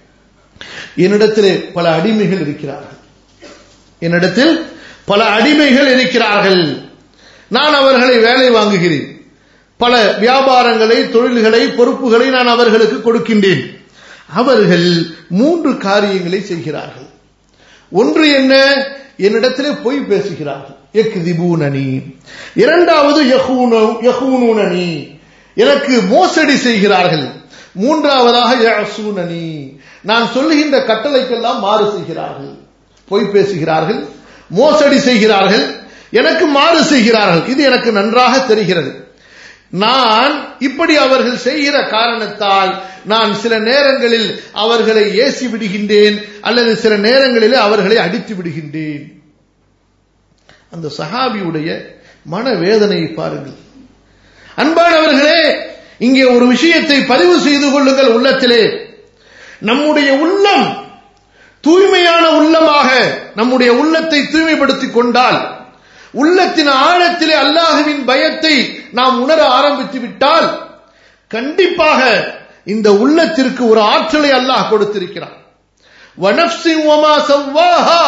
என்னிடத்திலே பல அடிமைகள் இருக்கிறார்கள் என்னிடத்தில் பல அடிமைகள் இருக்கிறார்கள் நான் அவர்களை வேலை வாங்குகிறேன் பல வியாபாரங்களை தொழில்களை பொறுப்புகளை நான் அவர்களுக்கு கொடுக்கின்றேன் அவர்கள் மூன்று காரியங்களை செய்கிறார்கள் ஒன்று என்ன என்னிடத்திலே பொய் பேசுகிறார்கள் எக்திபூனனி இரண்டாவது யஹூனூனனி எனக்கு மோசடி செய்கிறார்கள் மூன்றாவதாக யசூனனி நான் சொல்லுகின்ற கட்டளைக்கெல்லாம் மாறு செய்கிறார்கள் பொய் பேசுகிறார்கள் மோசடி செய்கிறார்கள் எனக்கு மாறு செய்கிறார்கள் இது எனக்கு நன்றாக தெரிகிறது நான் இப்படி அவர்கள் செய்கிற காரணத்தால் நான் சில நேரங்களில் அவர்களை ஏசி விடுகின்றேன் அல்லது சில நேரங்களில் அவர்களை அடித்து விடுகின்றேன் அந்த சஹாபியுடைய மனவேதனையை பாருங்கள் அன்பானவர்களே இங்கே ஒரு விஷயத்தை பதிவு செய்து கொள்ளுங்கள் உள்ளத்திலே நம்முடைய உள்ளம் தூய்மையான உள்ளமாக நம்முடைய உள்ளத்தை தூய்மைப்படுத்திக் கொண்டால் உள்ளத்தின் ஆழத்திலே அல்லாஹுவின் பயத்தை நாம் உணர ஆரம்பித்து விட்டால் கண்டிப்பாக இந்த உள்ளத்திற்கு ஒரு ஆற்றலை அல்லாஹ் கொடுத்திருக்கிறான் ونفس وما سواها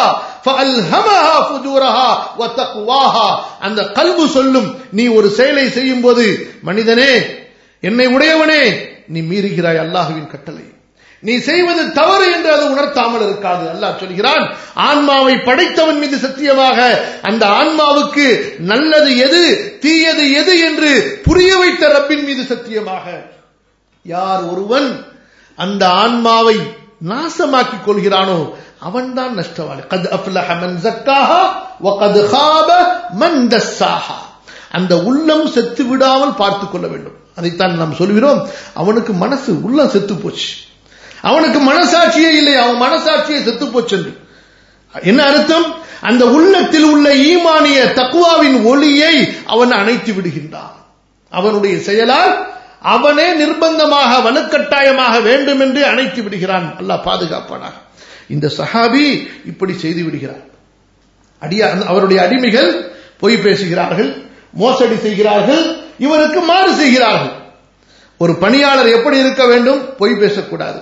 فألهمها فجورها وتقواها அந்த கல்பு சொல்லும் நீ ஒரு செயலை செய்யும் போது மனிதனே என்னை உடையவனே நீ மீறுகிறாய் அல்லாஹுவின் கட்டளை நீ செய்வது தவறு என்று அது உணர்த்தாமல் இருக்காது அல்லாஹ் சொல்கிறான் ஆன்மாவை படைத்தவன் மீது சத்தியமாக அந்த ஆன்மாவுக்கு நல்லது எது தீயது எது என்று புரிய வைத்த ரப்பின் மீது சத்தியமாக யார் ஒருவன் அந்த ஆன்மாவை நாசமாக்கிக் கொள்கிறானோ அவன்தான் நஷ்டவாளி கத் அஃப்லஹ மன் ஜக்காஹா வ கத் ஹாப மன் தஸ்ஸாஹா அந்த உள்ளம் செத்து விடாமல் பார்த்துக் கொள்ள வேண்டும் அதைத்தான் நாம் சொல்கிறோம் அவனுக்கு மனசு உள்ளம் செத்து போச்சு அவனுக்கு மனசாட்சியே இல்லை அவன் மனசாட்சியே செத்து போச்சு என்ன அர்த்தம் அந்த உள்ளத்தில் உள்ள ஈமானிய தக்குவாவின் ஒளியை அவன் அணைத்து விடுகின்றான் அவனுடைய செயலால் அவனே நிர்பந்தமாக வலுக்கட்டாயமாக வேண்டும் என்று அணைத்து விடுகிறான் அல்லாஹ் பாதுகாப்பானாக இந்த சஹாபி இப்படி செய்து விடுகிறார் அடியா அவருடைய அடிமைகள் பொய் பேசுகிறார்கள் மோசடி செய்கிறார்கள் இவருக்கு மாறு செய்கிறார்கள் ஒரு பணியாளர் எப்படி இருக்க வேண்டும் பொய் பேசக்கூடாது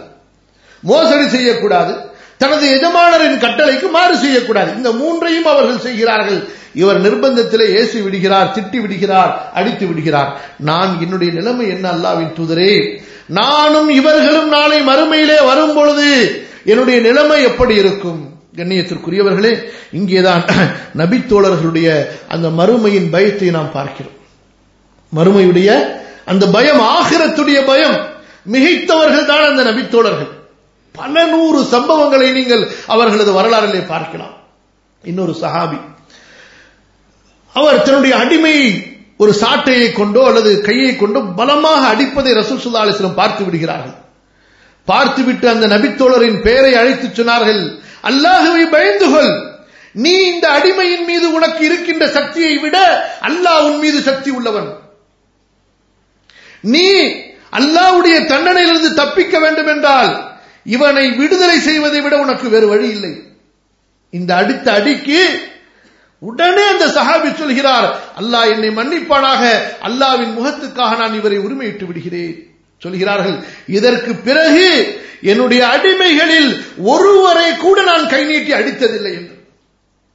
மோசடி செய்யக்கூடாது தனது எஜமானரின் கட்டளைக்கு மாறு செய்யக்கூடாது இந்த மூன்றையும் அவர்கள் செய்கிறார்கள் இவர் நிர்பந்தத்திலே ஏசி விடுகிறார் திட்டி விடுகிறார் அடித்து விடுகிறார் நான் என்னுடைய நிலைமை என்ன அல்லாவின் தூதரே நானும் இவர்களும் நாளை மறுமையிலே வரும் பொழுது என்னுடைய நிலைமை எப்படி இருக்கும் கண்ணியத்திற்குரியவர்களே இங்கேதான் நபித்தோழர்களுடைய அந்த மறுமையின் பயத்தை நாம் பார்க்கிறோம் மறுமையுடைய அந்த பயம் ஆகிரத்துடைய பயம் மிகைத்தவர்கள் தான் அந்த நபித்தோழர்கள் பல நூறு சம்பவங்களை நீங்கள் அவர்களது வரலாறிலே பார்க்கலாம் இன்னொரு சஹாபி அவர் தன்னுடைய அடிமையை ஒரு சாட்டையை கொண்டோ அல்லது கையை கொண்டோ பலமாக அடிப்பதை ரசூல் சுல்லா அலிஸ்லம் பார்த்து விடுகிறார்கள் பார்த்துவிட்டு அந்த நபித்தோழரின் பெயரை அழைத்து சொன்னார்கள் அல்லாஹுவை பயந்து கொள் நீ இந்த அடிமையின் மீது உனக்கு இருக்கின்ற சக்தியை விட அல்லாஹ் உன் மீது சக்தி உள்ளவன் நீ அல்லாவுடைய தண்டனையிலிருந்து தப்பிக்க வேண்டும் என்றால் இவனை விடுதலை செய்வதை விட உனக்கு வேறு வழி இல்லை இந்த அடுத்த அடிக்கு உடனே அந்த சஹாபி சொல்கிறார் அல்லாஹ் என்னை மன்னிப்பானாக அல்லாவின் முகத்துக்காக நான் இவரை உரிமையிட்டு விடுகிறேன் சொல்கிறார்கள் இதற்கு பிறகு என்னுடைய அடிமைகளில் ஒருவரை கூட நான் கை நீட்டி அடித்ததில்லை என்று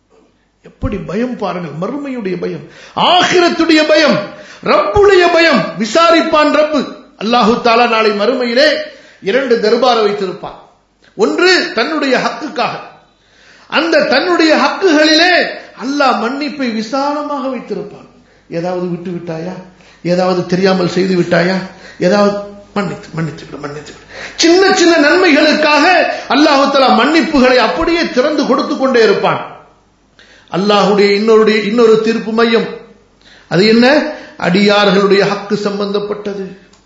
எப்படி பயம் பாருங்கள் மறுமையுடைய பயம் ஆகிரத்துடைய பயம் ரப்புடைய பயம் விசாரிப்பான் ரப்பு அல்லாஹு தாலா நாளை மறுமையிலே இரண்டு தர்பாரை வைத்திருப்பான் ஒன்று தன்னுடைய ஹக்குக்காக அந்த தன்னுடைய ஹக்குகளிலே அல்லாஹ் மன்னிப்பை விசாலமாக வைத்திருப்பான் ஏதாவது விட்டு விட்டாயா ஏதாவது தெரியாமல் செய்து விட்டாயா ஏதாவது மன்னித்து மன்னித்து விடு மன்னித்து விடு சின்ன சின்ன நன்மைகளுக்காக அல்லாஹு தலா மன்னிப்புகளை அப்படியே திறந்து கொடுத்து கொண்டே இருப்பான் அல்லாஹுடைய இன்னொருடைய இன்னொரு தீர்ப்பு மையம் அது என்ன அடியார்களுடைய ஹக்கு சம்பந்தப்பட்டது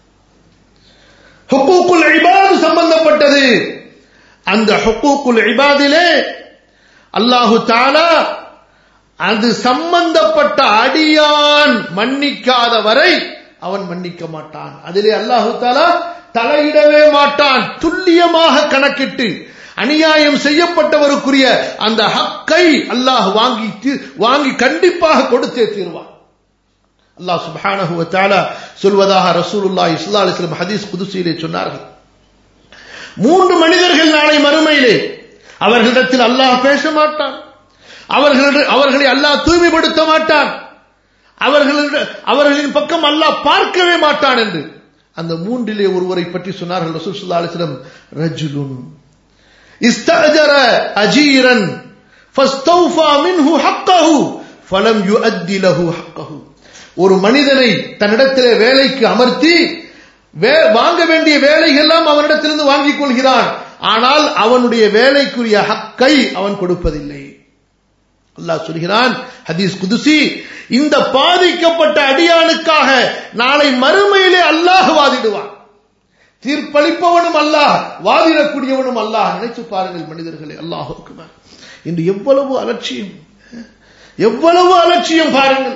ஹுக்கூக்குல் இபாது சம்பந்தப்பட்டது அந்த ஹுக்கூக்குல் இபாதிலே அல்லாஹு தாலா அது சம்பந்தப்பட்ட அடியான் மன்னிக்காத வரை அவன் மன்னிக்க மாட்டான் அதிலே அல்லாஹு தாலா தலையிடவே மாட்டான் துல்லியமாக கணக்கிட்டு அநியாயம் செய்யப்பட்டவருக்குரிய அந்த ஹக்கை அல்லாஹ் வாங்கி வாங்கி கண்டிப்பாக கொடுத்தே தீர்வான் அல்லாஹ் சுப்ஹானஹு வ தஆலா சொல்வதாக ரசூலுல்லாஹி ஸல்லல்லாஹு அலைஹி வஸல்லம் ஹதீஸ் குதுசியிலே சொன்னார்கள் மூன்று மனிதர்கள் நாளை மறுமையிலே அவர்களிடத்தில் அல்லாஹ் பேச மாட்டான் அவர்களிட அவர்களை அல்லாஹ் தூய்மைப்படுத்த மாட்டான் அவர்களிட அவர்களின் பக்கம் அல்லாஹ் பார்க்கவே மாட்டான் என்று அந்த மூன்றிலே ஒருவரை பற்றி சொன்னார்கள் ரசூல் ஸல்லல்லாஹு அலைஹி வஸல்லம் ரஜுலுன் இஸ்தஅஜர அஜீரன் ஃபஸ்தௌஃபா மின்ஹு ஹக்கஹு ஃபலம் யுஅத்தி லஹு ஹக்கஹு ஒரு மனிதனை தன்னிடத்திலே வேலைக்கு அமர்த்தி வாங்க வேண்டிய வேலைகள்லாம் அவனிடத்திலிருந்து வாங்கிக் கொள்கிறான் ஆனால் அவனுடைய வேலைக்குரிய ஹக்கை அவன் கொடுப்பதில்லை அல்லாஹ் சொல்கிறான் ஹதீஸ் குதுசி இந்த பாதிக்கப்பட்ட அடியானுக்காக நாளை மறுமையிலே அல்லாஹ் வாதிடுவான் தீர்ப்பளிப்பவனும் அல்லாஹ் வாதிடக்கூடியவனும் அல்லாஹ் நினைச்சு பாருங்கள் மனிதர்களே அல்லாஹ் இன்று எவ்வளவு அலட்சியம் எவ்வளவு அலட்சியம் பாருங்கள்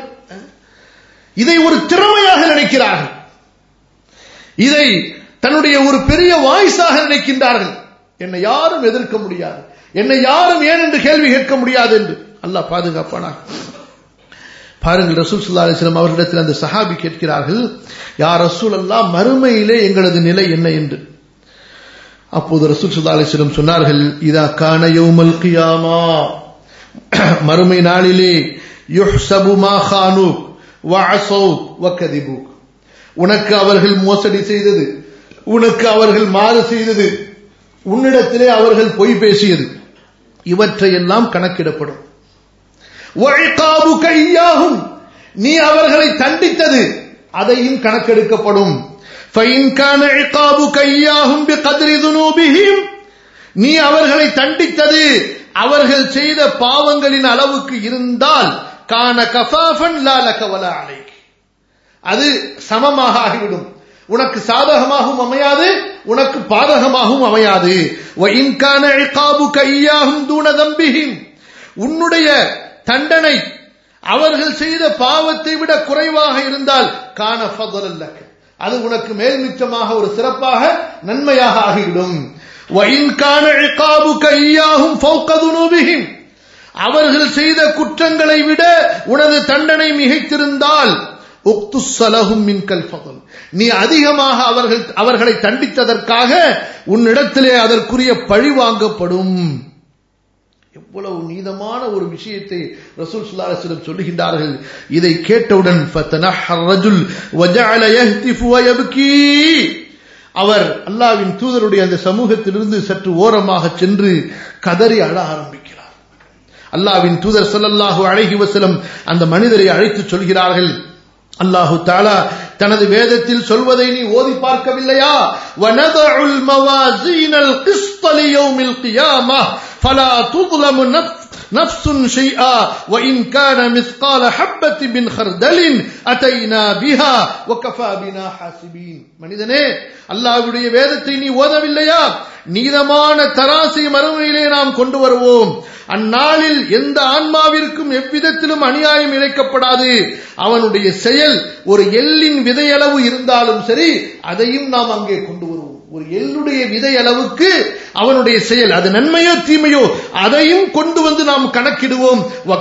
இதை ஒரு திறமையாக நினைக்கிறார்கள் இதை தன்னுடைய ஒரு பெரிய வாய்ஸாக நினைக்கின்றார்கள் என்னை யாரும் எதிர்க்க முடியாது என்னை யாரும் ஏன் என்று கேள்வி கேட்க முடியாது என்று அல்லாஹ் பாதுகாப்பானா பாருங்கள் ரசூல் சுல்லா அலிஸ்லாம் அவர்களிடத்தில் அந்த சஹாபி கேட்கிறார்கள் யார் ரசூல் அல்லா மறுமையிலே எங்களது நிலை என்ன என்று அப்போது ரசூல் சுல்லா அலிஸ்லம் சொன்னார்கள் இதா கான யௌமல் கியாமா மறுமை நாளிலே யுஹ்சபு மா கானூக் வஅசௌக் வகதிபுக் உனக்கு அவர்கள் மோசடி செய்தது உனக்கு அவர்கள் மாறு செய்தது உன்னிடத்திலே அவர்கள் பொய் பேசியது இவற்றையெல்லாம் கணக்கிடப்படும் கையாகும் நீ அவர்களை தண்டித்தது அதையும் கணக்கெடுக்கப்படும் நீ அவர்களை தண்டித்தது அவர்கள் செய்த பாவங்களின் அளவுக்கு இருந்தால் கான கஃபாஃபன் லாலகவல அலை அது சமமாக ஆகிவிடும் உனக்கு சாதகமாகவும் அமையாது உனக்கு பாதகமாகவும் அமையாது உன்னுடைய தண்டனை அவர்கள் செய்த பாவத்தை விட குறைவாக இருந்தால் காண அது உனக்கு மேல் மிச்சமாக ஒரு சிறப்பாக நன்மையாக ஆகிவிடும் அவர்கள் செய்த குற்றங்களை விட உனது தண்டனை மிகைத்திருந்தால் நீ அதிகமாக அவர்கள் அவர்களை தண்டித்ததற்காக உன்னிடத்திலே அதற்குரிய பழி வாங்கப்படும் எவ்வளவு நீதமான ஒரு விஷயத்தை ரசூல் சுல்லாசிடம் சொல்லுகின்றார்கள் இதை கேட்டவுடன் அவர் அல்லாவின் தூதருடைய அந்த சமூகத்திலிருந்து சற்று ஓரமாக சென்று கதறி அழ ஆரம்பிக்கிறார் அல்லாவின் தூதர் சொல்லல்லாஹு அழகி வசலம் அந்த மனிதரை அழைத்து சொல்கிறார்கள் அல்லாஹு தாலா தனது வேதத்தில் சொல்வதை நீ ஓதி பார்க்கவில்லையா வனதஉல் மவாசீனல் கிஸ்த லியௌமில் கியாமா ஃபலா துظلم نفس شيئا وإن كان مثقال حبة من خردل أتينا بها وكفى بنا حاسبين மனிதனே அல்லாஹ்வுடைய வேதத்தை நீ ஓதவில்லையா நீதமான தராசை மறுமையிலே நாம் கொண்டு வருவோம் அந்நாளில் எந்த ஆன்மாவிற்கும் எவ்விதத்திலும் அநியாயம் இழைக்கப்படாது அவனுடைய செயல் ஒரு எல்லின் விதையளவு இருந்தாலும் சரி அதையும் நாம் அங்கே கொண்டு வருவோம் ஒரு எள்ளுடைய விதை அளவுக்கு அவனுடைய செயல் அது நன்மையோ தீமையோ அதையும் கொண்டு வந்து நாம் கணக்கிடுவோம்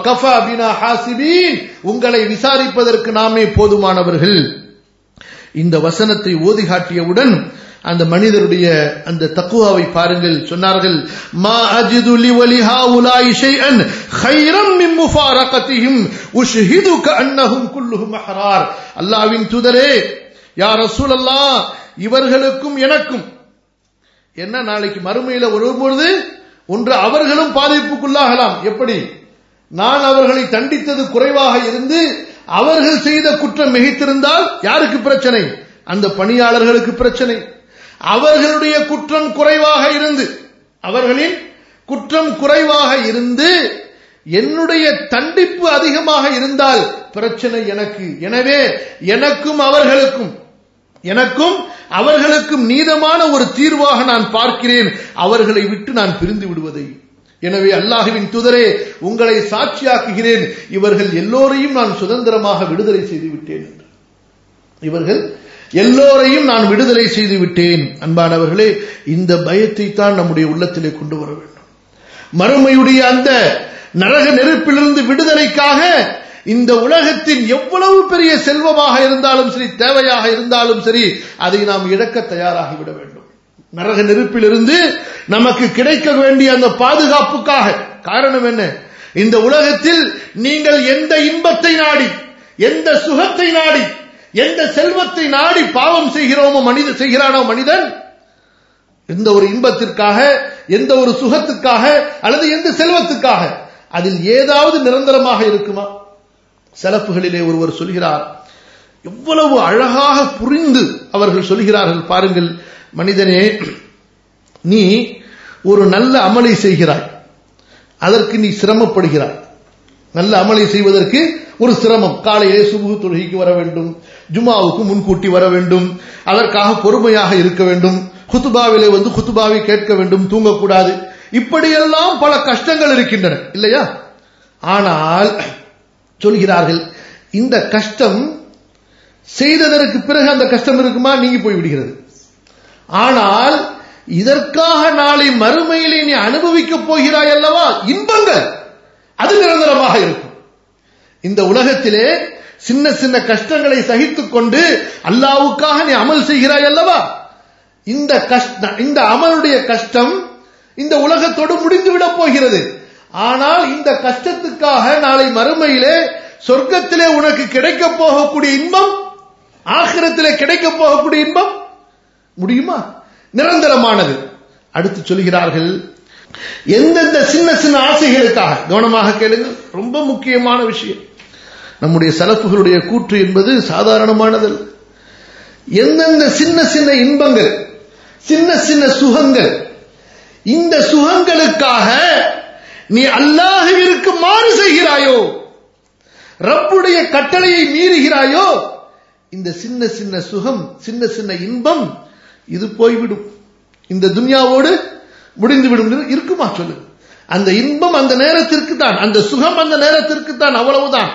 உங்களை விசாரிப்பதற்கு நாமே போதுமானவர்கள் இந்த வசனத்தை ஓதி காட்டியவுடன் அந்த மனிதருடைய அந்த தக்குவாவை பாருங்கள் சொன்னார்கள் மா அஜிது லி வலிஹா உலாய் ஷைஅன் கைரம் மின் முஃபாரகதிஹிம் உஷ்ஹிதுக அன்னஹும் குல்லுஹும் அஹரார் அல்லாஹ்வின் தூதரே யா ரசூலல்லாஹ் இவர்களுக்கும் எனக்கும் என்ன நாளைக்கு மறுமையில வரும்பொழுது ஒன்று அவர்களும் பாதிப்புக்குள்ளாகலாம் எப்படி நான் அவர்களை தண்டித்தது குறைவாக இருந்து அவர்கள் செய்த குற்றம் மிகைத்திருந்தால் யாருக்கு பிரச்சனை அந்த பணியாளர்களுக்கு பிரச்சனை அவர்களுடைய குற்றம் குறைவாக இருந்து அவர்களின் குற்றம் குறைவாக இருந்து என்னுடைய தண்டிப்பு அதிகமாக இருந்தால் பிரச்சனை எனக்கு எனவே எனக்கும் அவர்களுக்கும் எனக்கும் அவர்களுக்கும் நீதமான ஒரு தீர்வாக நான் பார்க்கிறேன் அவர்களை விட்டு நான் பிரிந்து விடுவதை எனவே அல்லாஹுவின் துதரே உங்களை சாட்சியாக்குகிறேன் இவர்கள் எல்லோரையும் நான் சுதந்திரமாக விடுதலை செய்து விட்டேன் என்று இவர்கள் எல்லோரையும் நான் விடுதலை செய்து விட்டேன் அன்பானவர்களே இந்த பயத்தை தான் நம்முடைய உள்ளத்திலே கொண்டு வர வேண்டும் மறுமையுடைய அந்த நரக நெருப்பிலிருந்து விடுதலைக்காக இந்த உலகத்தின் எவ்வளவு பெரிய செல்வமாக இருந்தாலும் சரி தேவையாக இருந்தாலும் சரி அதை நாம் இழக்க தயாராகிவிட வேண்டும் நரக நெருப்பிலிருந்து நமக்கு கிடைக்க வேண்டிய அந்த பாதுகாப்புக்காக காரணம் என்ன இந்த உலகத்தில் நீங்கள் எந்த இன்பத்தை நாடி எந்த சுகத்தை நாடி எந்த செல்வத்தை நாடி பாவம் செய்கிறோமோ மனித செய்கிறானோ மனிதன் எந்த ஒரு இன்பத்திற்காக எந்த ஒரு சுகத்துக்காக அல்லது எந்த செல்வத்துக்காக அதில் ஏதாவது நிரந்தரமாக இருக்குமா செலப்புகளிலே ஒருவர் சொல்கிறார் எவ்வளவு அழகாக புரிந்து அவர்கள் சொல்கிறார்கள் பாருங்கள் மனிதனே நீ ஒரு நல்ல அமலை செய்கிறாய் அதற்கு நீ சிரமப்படுகிறாய் நல்ல அமலை செய்வதற்கு ஒரு சிரமம் காலையிலே சுபுகு தொழுகைக்கு வர வேண்டும் ஜுமாவுக்கு முன்கூட்டி வர வேண்டும் அதற்காக பொறுமையாக இருக்க வேண்டும் குத்துபாவிலே வந்து குத்துபாவை கேட்க வேண்டும் தூங்கக்கூடாது இப்படியெல்லாம் பல கஷ்டங்கள் இருக்கின்றன இல்லையா ஆனால் சொல்கிறார்கள் இந்த கஷ்டம் செய்ததற்கு பிறகு அந்த கஷ்டம் இருக்குமா நீங்கி போய் விடுகிறது ஆனால் இதற்காக நாளை மறுமையிலே நீ அனுபவிக்கப் போகிறாய் அல்லவா இன்பங்கள் அது நிரந்தரமாக இருக்கும் இந்த உலகத்திலே சின்ன சின்ன கஷ்டங்களை சகித்துக் கொண்டு அல்லாவுக்காக நீ அமல் செய்கிறாய் அல்லவா இந்த கஷ்ட இந்த அமலுடைய கஷ்டம் இந்த உலகத்தோடு முடிந்துவிடப் போகிறது ஆனால் இந்த கஷ்டத்துக்காக நாளை மறுமையிலே சொர்க்கத்திலே உனக்கு கிடைக்க போகக்கூடிய இன்பம் ஆகிரத்திலே கிடைக்க போகக்கூடிய இன்பம் முடியுமா நிரந்தரமானது அடுத்து சொல்கிறார்கள் எந்தெந்த சின்ன சின்ன ஆசைகளுக்காக கவனமாக கேளுங்கள் ரொம்ப முக்கியமான விஷயம் நம்முடைய சலப்புகளுடைய கூற்று என்பது சாதாரணமானதல்ல எந்தெந்த சின்ன சின்ன இன்பங்கள் சின்ன சின்ன சுகங்கள் இந்த சுகங்களுக்காக நீ அல்லாஹுவிற்கு மாறு செய்கிறாயோ ரப்புடைய கட்டளையை மீறுகிறாயோ இந்த சின்ன சின்ன சுகம் சின்ன சின்ன இன்பம் இது போய்விடும் இந்த துன்யாவோடு முடிந்துவிடும் இருக்குமா சொல்லு அந்த இன்பம் அந்த நேரத்திற்கு தான் அந்த சுகம் அந்த நேரத்திற்கு தான் அவ்வளவுதான்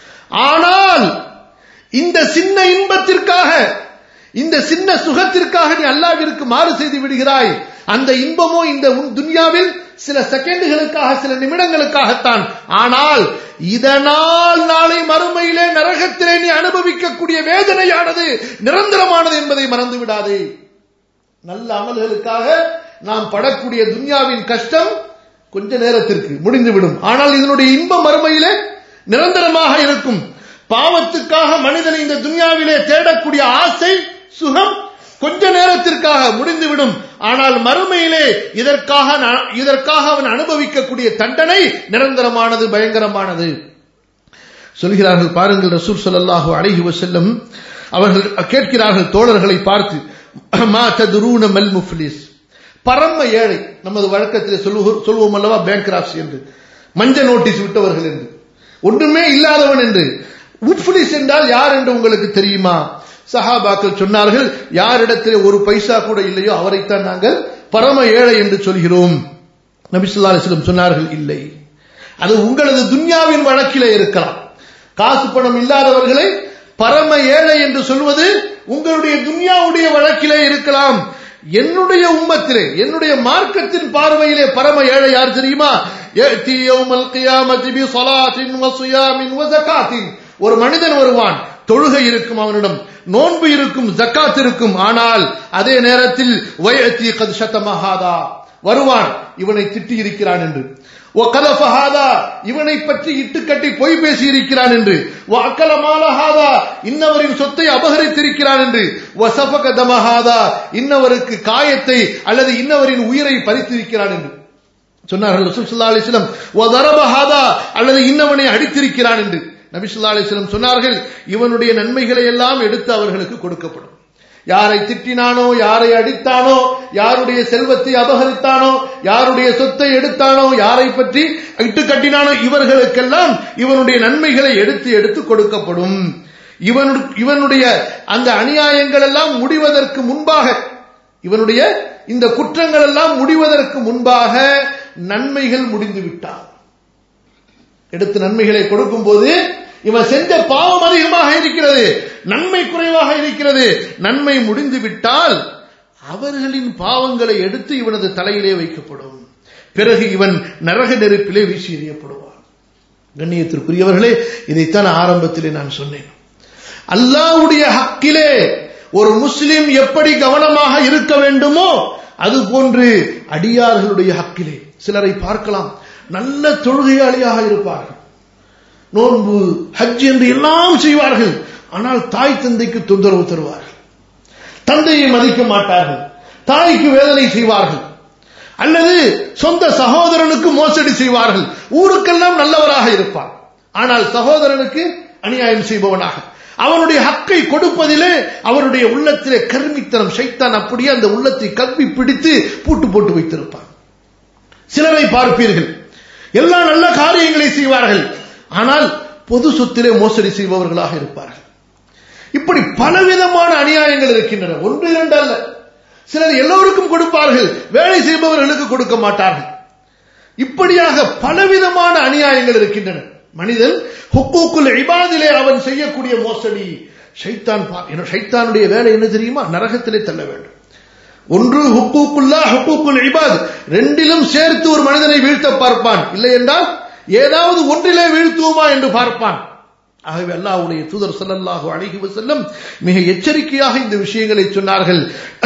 ஆனால் இந்த சின்ன இன்பத்திற்காக இந்த சின்ன சுகத்திற்காக நீ அல்லாவிற்கு மாறு செய்து விடுகிறாய் அந்த இன்பமோ இந்த துன்யாவில் சில செகண்டுகளுக்காக சில நிமிடங்களுக்காகத்தான் ஆனால் இதனால் நாளை மறுமையிலே நரகத்திலே நீ அனுபவிக்கக்கூடிய வேதனையானது நிரந்தரமானது என்பதை மறந்து விடாதே நல்ல அமல்களுக்காக நாம் படக்கூடிய துன்யாவின் கஷ்டம் கொஞ்ச நேரத்திற்கு முடிந்துவிடும் ஆனால் இதனுடைய இன்பம் மறுமையிலே நிரந்தரமாக இருக்கும் பாவத்துக்காக மனிதன் இந்த துன்யாவிலே தேடக்கூடிய ஆசை சுகம் கொஞ்ச நேரத்திற்காக முடிந்துவிடும் ஆனால் மறுமையிலே இதற்காக இதற்காக அவன் அனுபவிக்கக்கூடிய தண்டனை நிரந்தரமானது பயங்கரமானது சொல்கிறார்கள் பாருங்கள் ரசூல் சொல்லல்லாஹு அழகி செல்லும் அவர்கள் கேட்கிறார்கள் தோழர்களை பார்த்து மா ததுரூன மல் முஃப்லிஸ் பரம ஏழை நமது வழக்கத்தில் சொல்வோம் அல்லவா பேங்க் ராப்ஸ் என்று மஞ்ச நோட்டீஸ் விட்டவர்கள் என்று ஒன்றுமே இல்லாதவன் என்று முஃப்லிஸ் என்றால் யார் என்று உங்களுக்கு தெரியுமா சஹாபாக்கள் சொன்னார்கள் யாரிடத்திலே ஒரு பைசா கூட இல்லையோ அவரைத்தான் நாங்கள் பரம ஏழை என்று சொல்கிறோம் நபிசுல்லா அலிஸ்லம் சொன்னார்கள் இல்லை அது உங்களது துன்யாவின் வழக்கிலே இருக்கலாம் காசு பணம் இல்லாதவர்களை பரம ஏழை என்று சொல்வது உங்களுடைய துன்யாவுடைய வழக்கிலே இருக்கலாம் என்னுடைய உம்மத்திலே என்னுடைய மார்க்கத்தின் பார்வையிலே பரம ஏழை யார் தெரியுமா ஒரு மனிதன் வருவான் தொழுகை இருக்கும் அவனிடம் நோன்பு இருக்கும் ஜக்காத் இருக்கும் ஆனால் அதே நேரத்தில் வயத்தி கது சத்தமஹாதா வருவான் இவனை திட்டி இருக்கிறான் என்று ஒகலஃபஹாதா இவனை பற்றி இட்டுக்கட்டி பொய் பேசி இருக்கிறான் என்று அக்கலமாலஹாதா இன்னவரின் சொத்தை அபகரித்திருக்கிறான் என்று வசபக தமஹாதா இன்னவருக்கு காயத்தை அல்லது இன்னவரின் உயிரை பறித்திருக்கிறான் என்று சொன்னார்கள் ரசூலுல்லாஹி அலைஹி வஸல்லம் வதரபஹாதா அல்லது இன்னவனை அடித்திருக்கிறான் என்று நபி ஸல்லல்லாஹு அலைஹி வஸல்லம் சொன்னார்கள் இவனுடைய நன்மைகளை எல்லாம் எடுத்து அவர்களுக்கு கொடுக்கப்படும் யாரை திட்டினானோ யாரை அடித்தானோ யாருடைய செல்வத்தை அபகரித்தானோ யாருடைய சொத்தை எடுத்தானோ யாரை பற்றி இட்டு கட்டினானோ இவர்களுக்கெல்லாம் இவனுடைய நன்மைகளை எடுத்து எடுத்து கொடுக்கப்படும் இவனு இவனுடைய அந்த அநியாயங்கள் எல்லாம் முடிவதற்கு முன்பாக இவனுடைய இந்த குற்றங்கள் எல்லாம் முடிவதற்கு முன்பாக நன்மைகள் முடிந்து விட்டார் எடுத்து நன்மைகளை கொடுக்கும் போது இவன் செஞ்ச பாவம் அதிகமாக இருக்கிறது நன்மை குறைவாக இருக்கிறது நன்மை முடிந்து விட்டால் அவர்களின் பாவங்களை எடுத்து இவனது தலையிலே வைக்கப்படும் பிறகு இவன் நரக நெருப்பிலே வீசி எறியப்படுவான் கண்ணியத்திற்குரியவர்களே இதைத்தான் ஆரம்பத்திலே நான் சொன்னேன் அல்லாவுடைய ஹக்கிலே ஒரு முஸ்லிம் எப்படி கவனமாக இருக்க வேண்டுமோ அது போன்று அடியார்களுடைய ஹக்கிலே சிலரை பார்க்கலாம் நல்ல தொழுகையாளியாக இருப்பார்கள் நோன்பு ஹஜ் என்று எல்லாம் செய்வார்கள் ஆனால் தாய் தந்தைக்கு தொந்தரவு தருவார்கள் தந்தையை மதிக்க மாட்டார்கள் தாய்க்கு வேதனை செய்வார்கள் அல்லது சொந்த சகோதரனுக்கு மோசடி செய்வார்கள் ஊருக்கெல்லாம் நல்லவராக இருப்பார் ஆனால் சகோதரனுக்கு அநியாயம் செய்பவனாக அவனுடைய ஹக்கை கொடுப்பதிலே அவருடைய உள்ளத்திலே கருமித்தனம் சைத்தான் அப்படியே அந்த உள்ளத்தை கப்பி பிடித்து பூட்டு போட்டு வைத்திருப்பான் சிலரை பார்ப்பீர்கள் எல்லா நல்ல காரியங்களை செய்வார்கள் ஆனால் பொது சொத்திலே மோசடி செய்பவர்களாக இருப்பார்கள் இப்படி பலவிதமான அநியாயங்கள் இருக்கின்றன ஒன்று இரண்டு அல்ல சிலர் எல்லோருக்கும் கொடுப்பார்கள் வேலை செய்பவர்களுக்கு கொடுக்க மாட்டார்கள் இப்படியாக பலவிதமான அநியாயங்கள் இருக்கின்றன மனிதன் ஹுக்கூக்குல் இபாதிலே அவன் செய்யக்கூடிய மோசடி ஷைத்தான் ஷைத்தானுடைய வேலை என்ன தெரியுமா நரகத்திலே தள்ள வேண்டும் ஒன்று ஹுக்கூக்குல்லா ஹுக்கூக்குல் இபாத் ரெண்டிலும் சேர்த்து ஒரு மனிதனை வீழ்த்த பார்ப்பான் இல்லை என்றால் ஏதாவது ஒன்றிலே வீழ்த்துவோமா என்று பார்ப்பான் ஆகவே அல்லாஹ்வுடைய தூதர் ஸல்லல்லாஹு அலைஹி வஸல்லம் மிக எச்சரிக்கையாக இந்த விஷயங்களை சொன்னார்கள்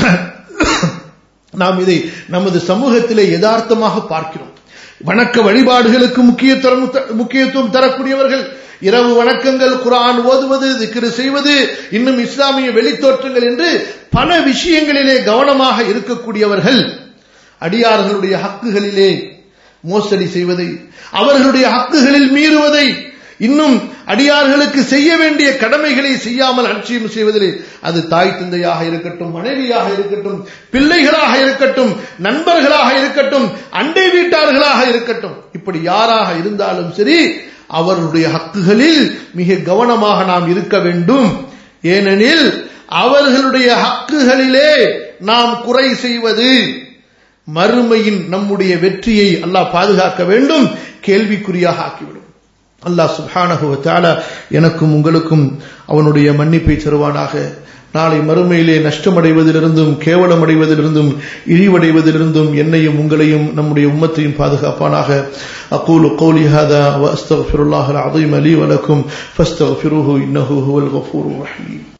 நாம் இதை நமது சமூகத்திலே யதார்த்தமாக பார்க்கிறோம் வணக்க வழிபாடுகளுக்கு முக்கியத்துவம் முக்கியத்துவம் தரக்கூடியவர்கள் இரவு வணக்கங்கள் குரான் ஓதுவது திக்ரு செய்வது இன்னும் இஸ்லாமிய வெளித்தோற்றங்கள் என்று பல விஷயங்களிலே கவனமாக இருக்கக்கூடியவர்கள் அடியார்களுடைய ஹக்குகளிலே மோசடி செய்வதை அவர்களுடைய ஹக்குகளில் மீறுவதை இன்னும் அடியார்களுக்கு செய்ய வேண்டிய கடமைகளை செய்யாமல் அலட்சியம் செய்வதிலே அது தாய் தந்தையாக இருக்கட்டும் மனைவியாக இருக்கட்டும் பிள்ளைகளாக இருக்கட்டும் நண்பர்களாக இருக்கட்டும் அண்டை வீட்டார்களாக இருக்கட்டும் இப்படி யாராக இருந்தாலும் சரி அவர்களுடைய ஹக்குகளில் மிக கவனமாக நாம் இருக்க வேண்டும் ஏனெனில் அவர்களுடைய ஹக்குகளிலே நாம் குறை செய்வது மறுமையின் நம்முடைய வெற்றியை அல்லாஹ் பாதுகாக்க வேண்டும் கேள்விக்குறியாக ஆக்கிவிடும் அல்லாஹ் சுப்ஹானஹு தஆலா எனக்கும் உங்களுக்கும் அவனுடைய மன்னிப்பை தருவானாக நாளை மறுமையிலே நஷ்டமடைவதிலிருந்தும் கேவலமடைவதிலிருந்தும் இழிவடைவதிலிருந்தும் என்னையும் உங்களையும் நம்முடைய உம்மத்தையும் பாதுகாப்பானாக அகூலு قولي هذا واستغفر الله العظيم لي ولكم فاستغفروه انه هو الغفور الرحيم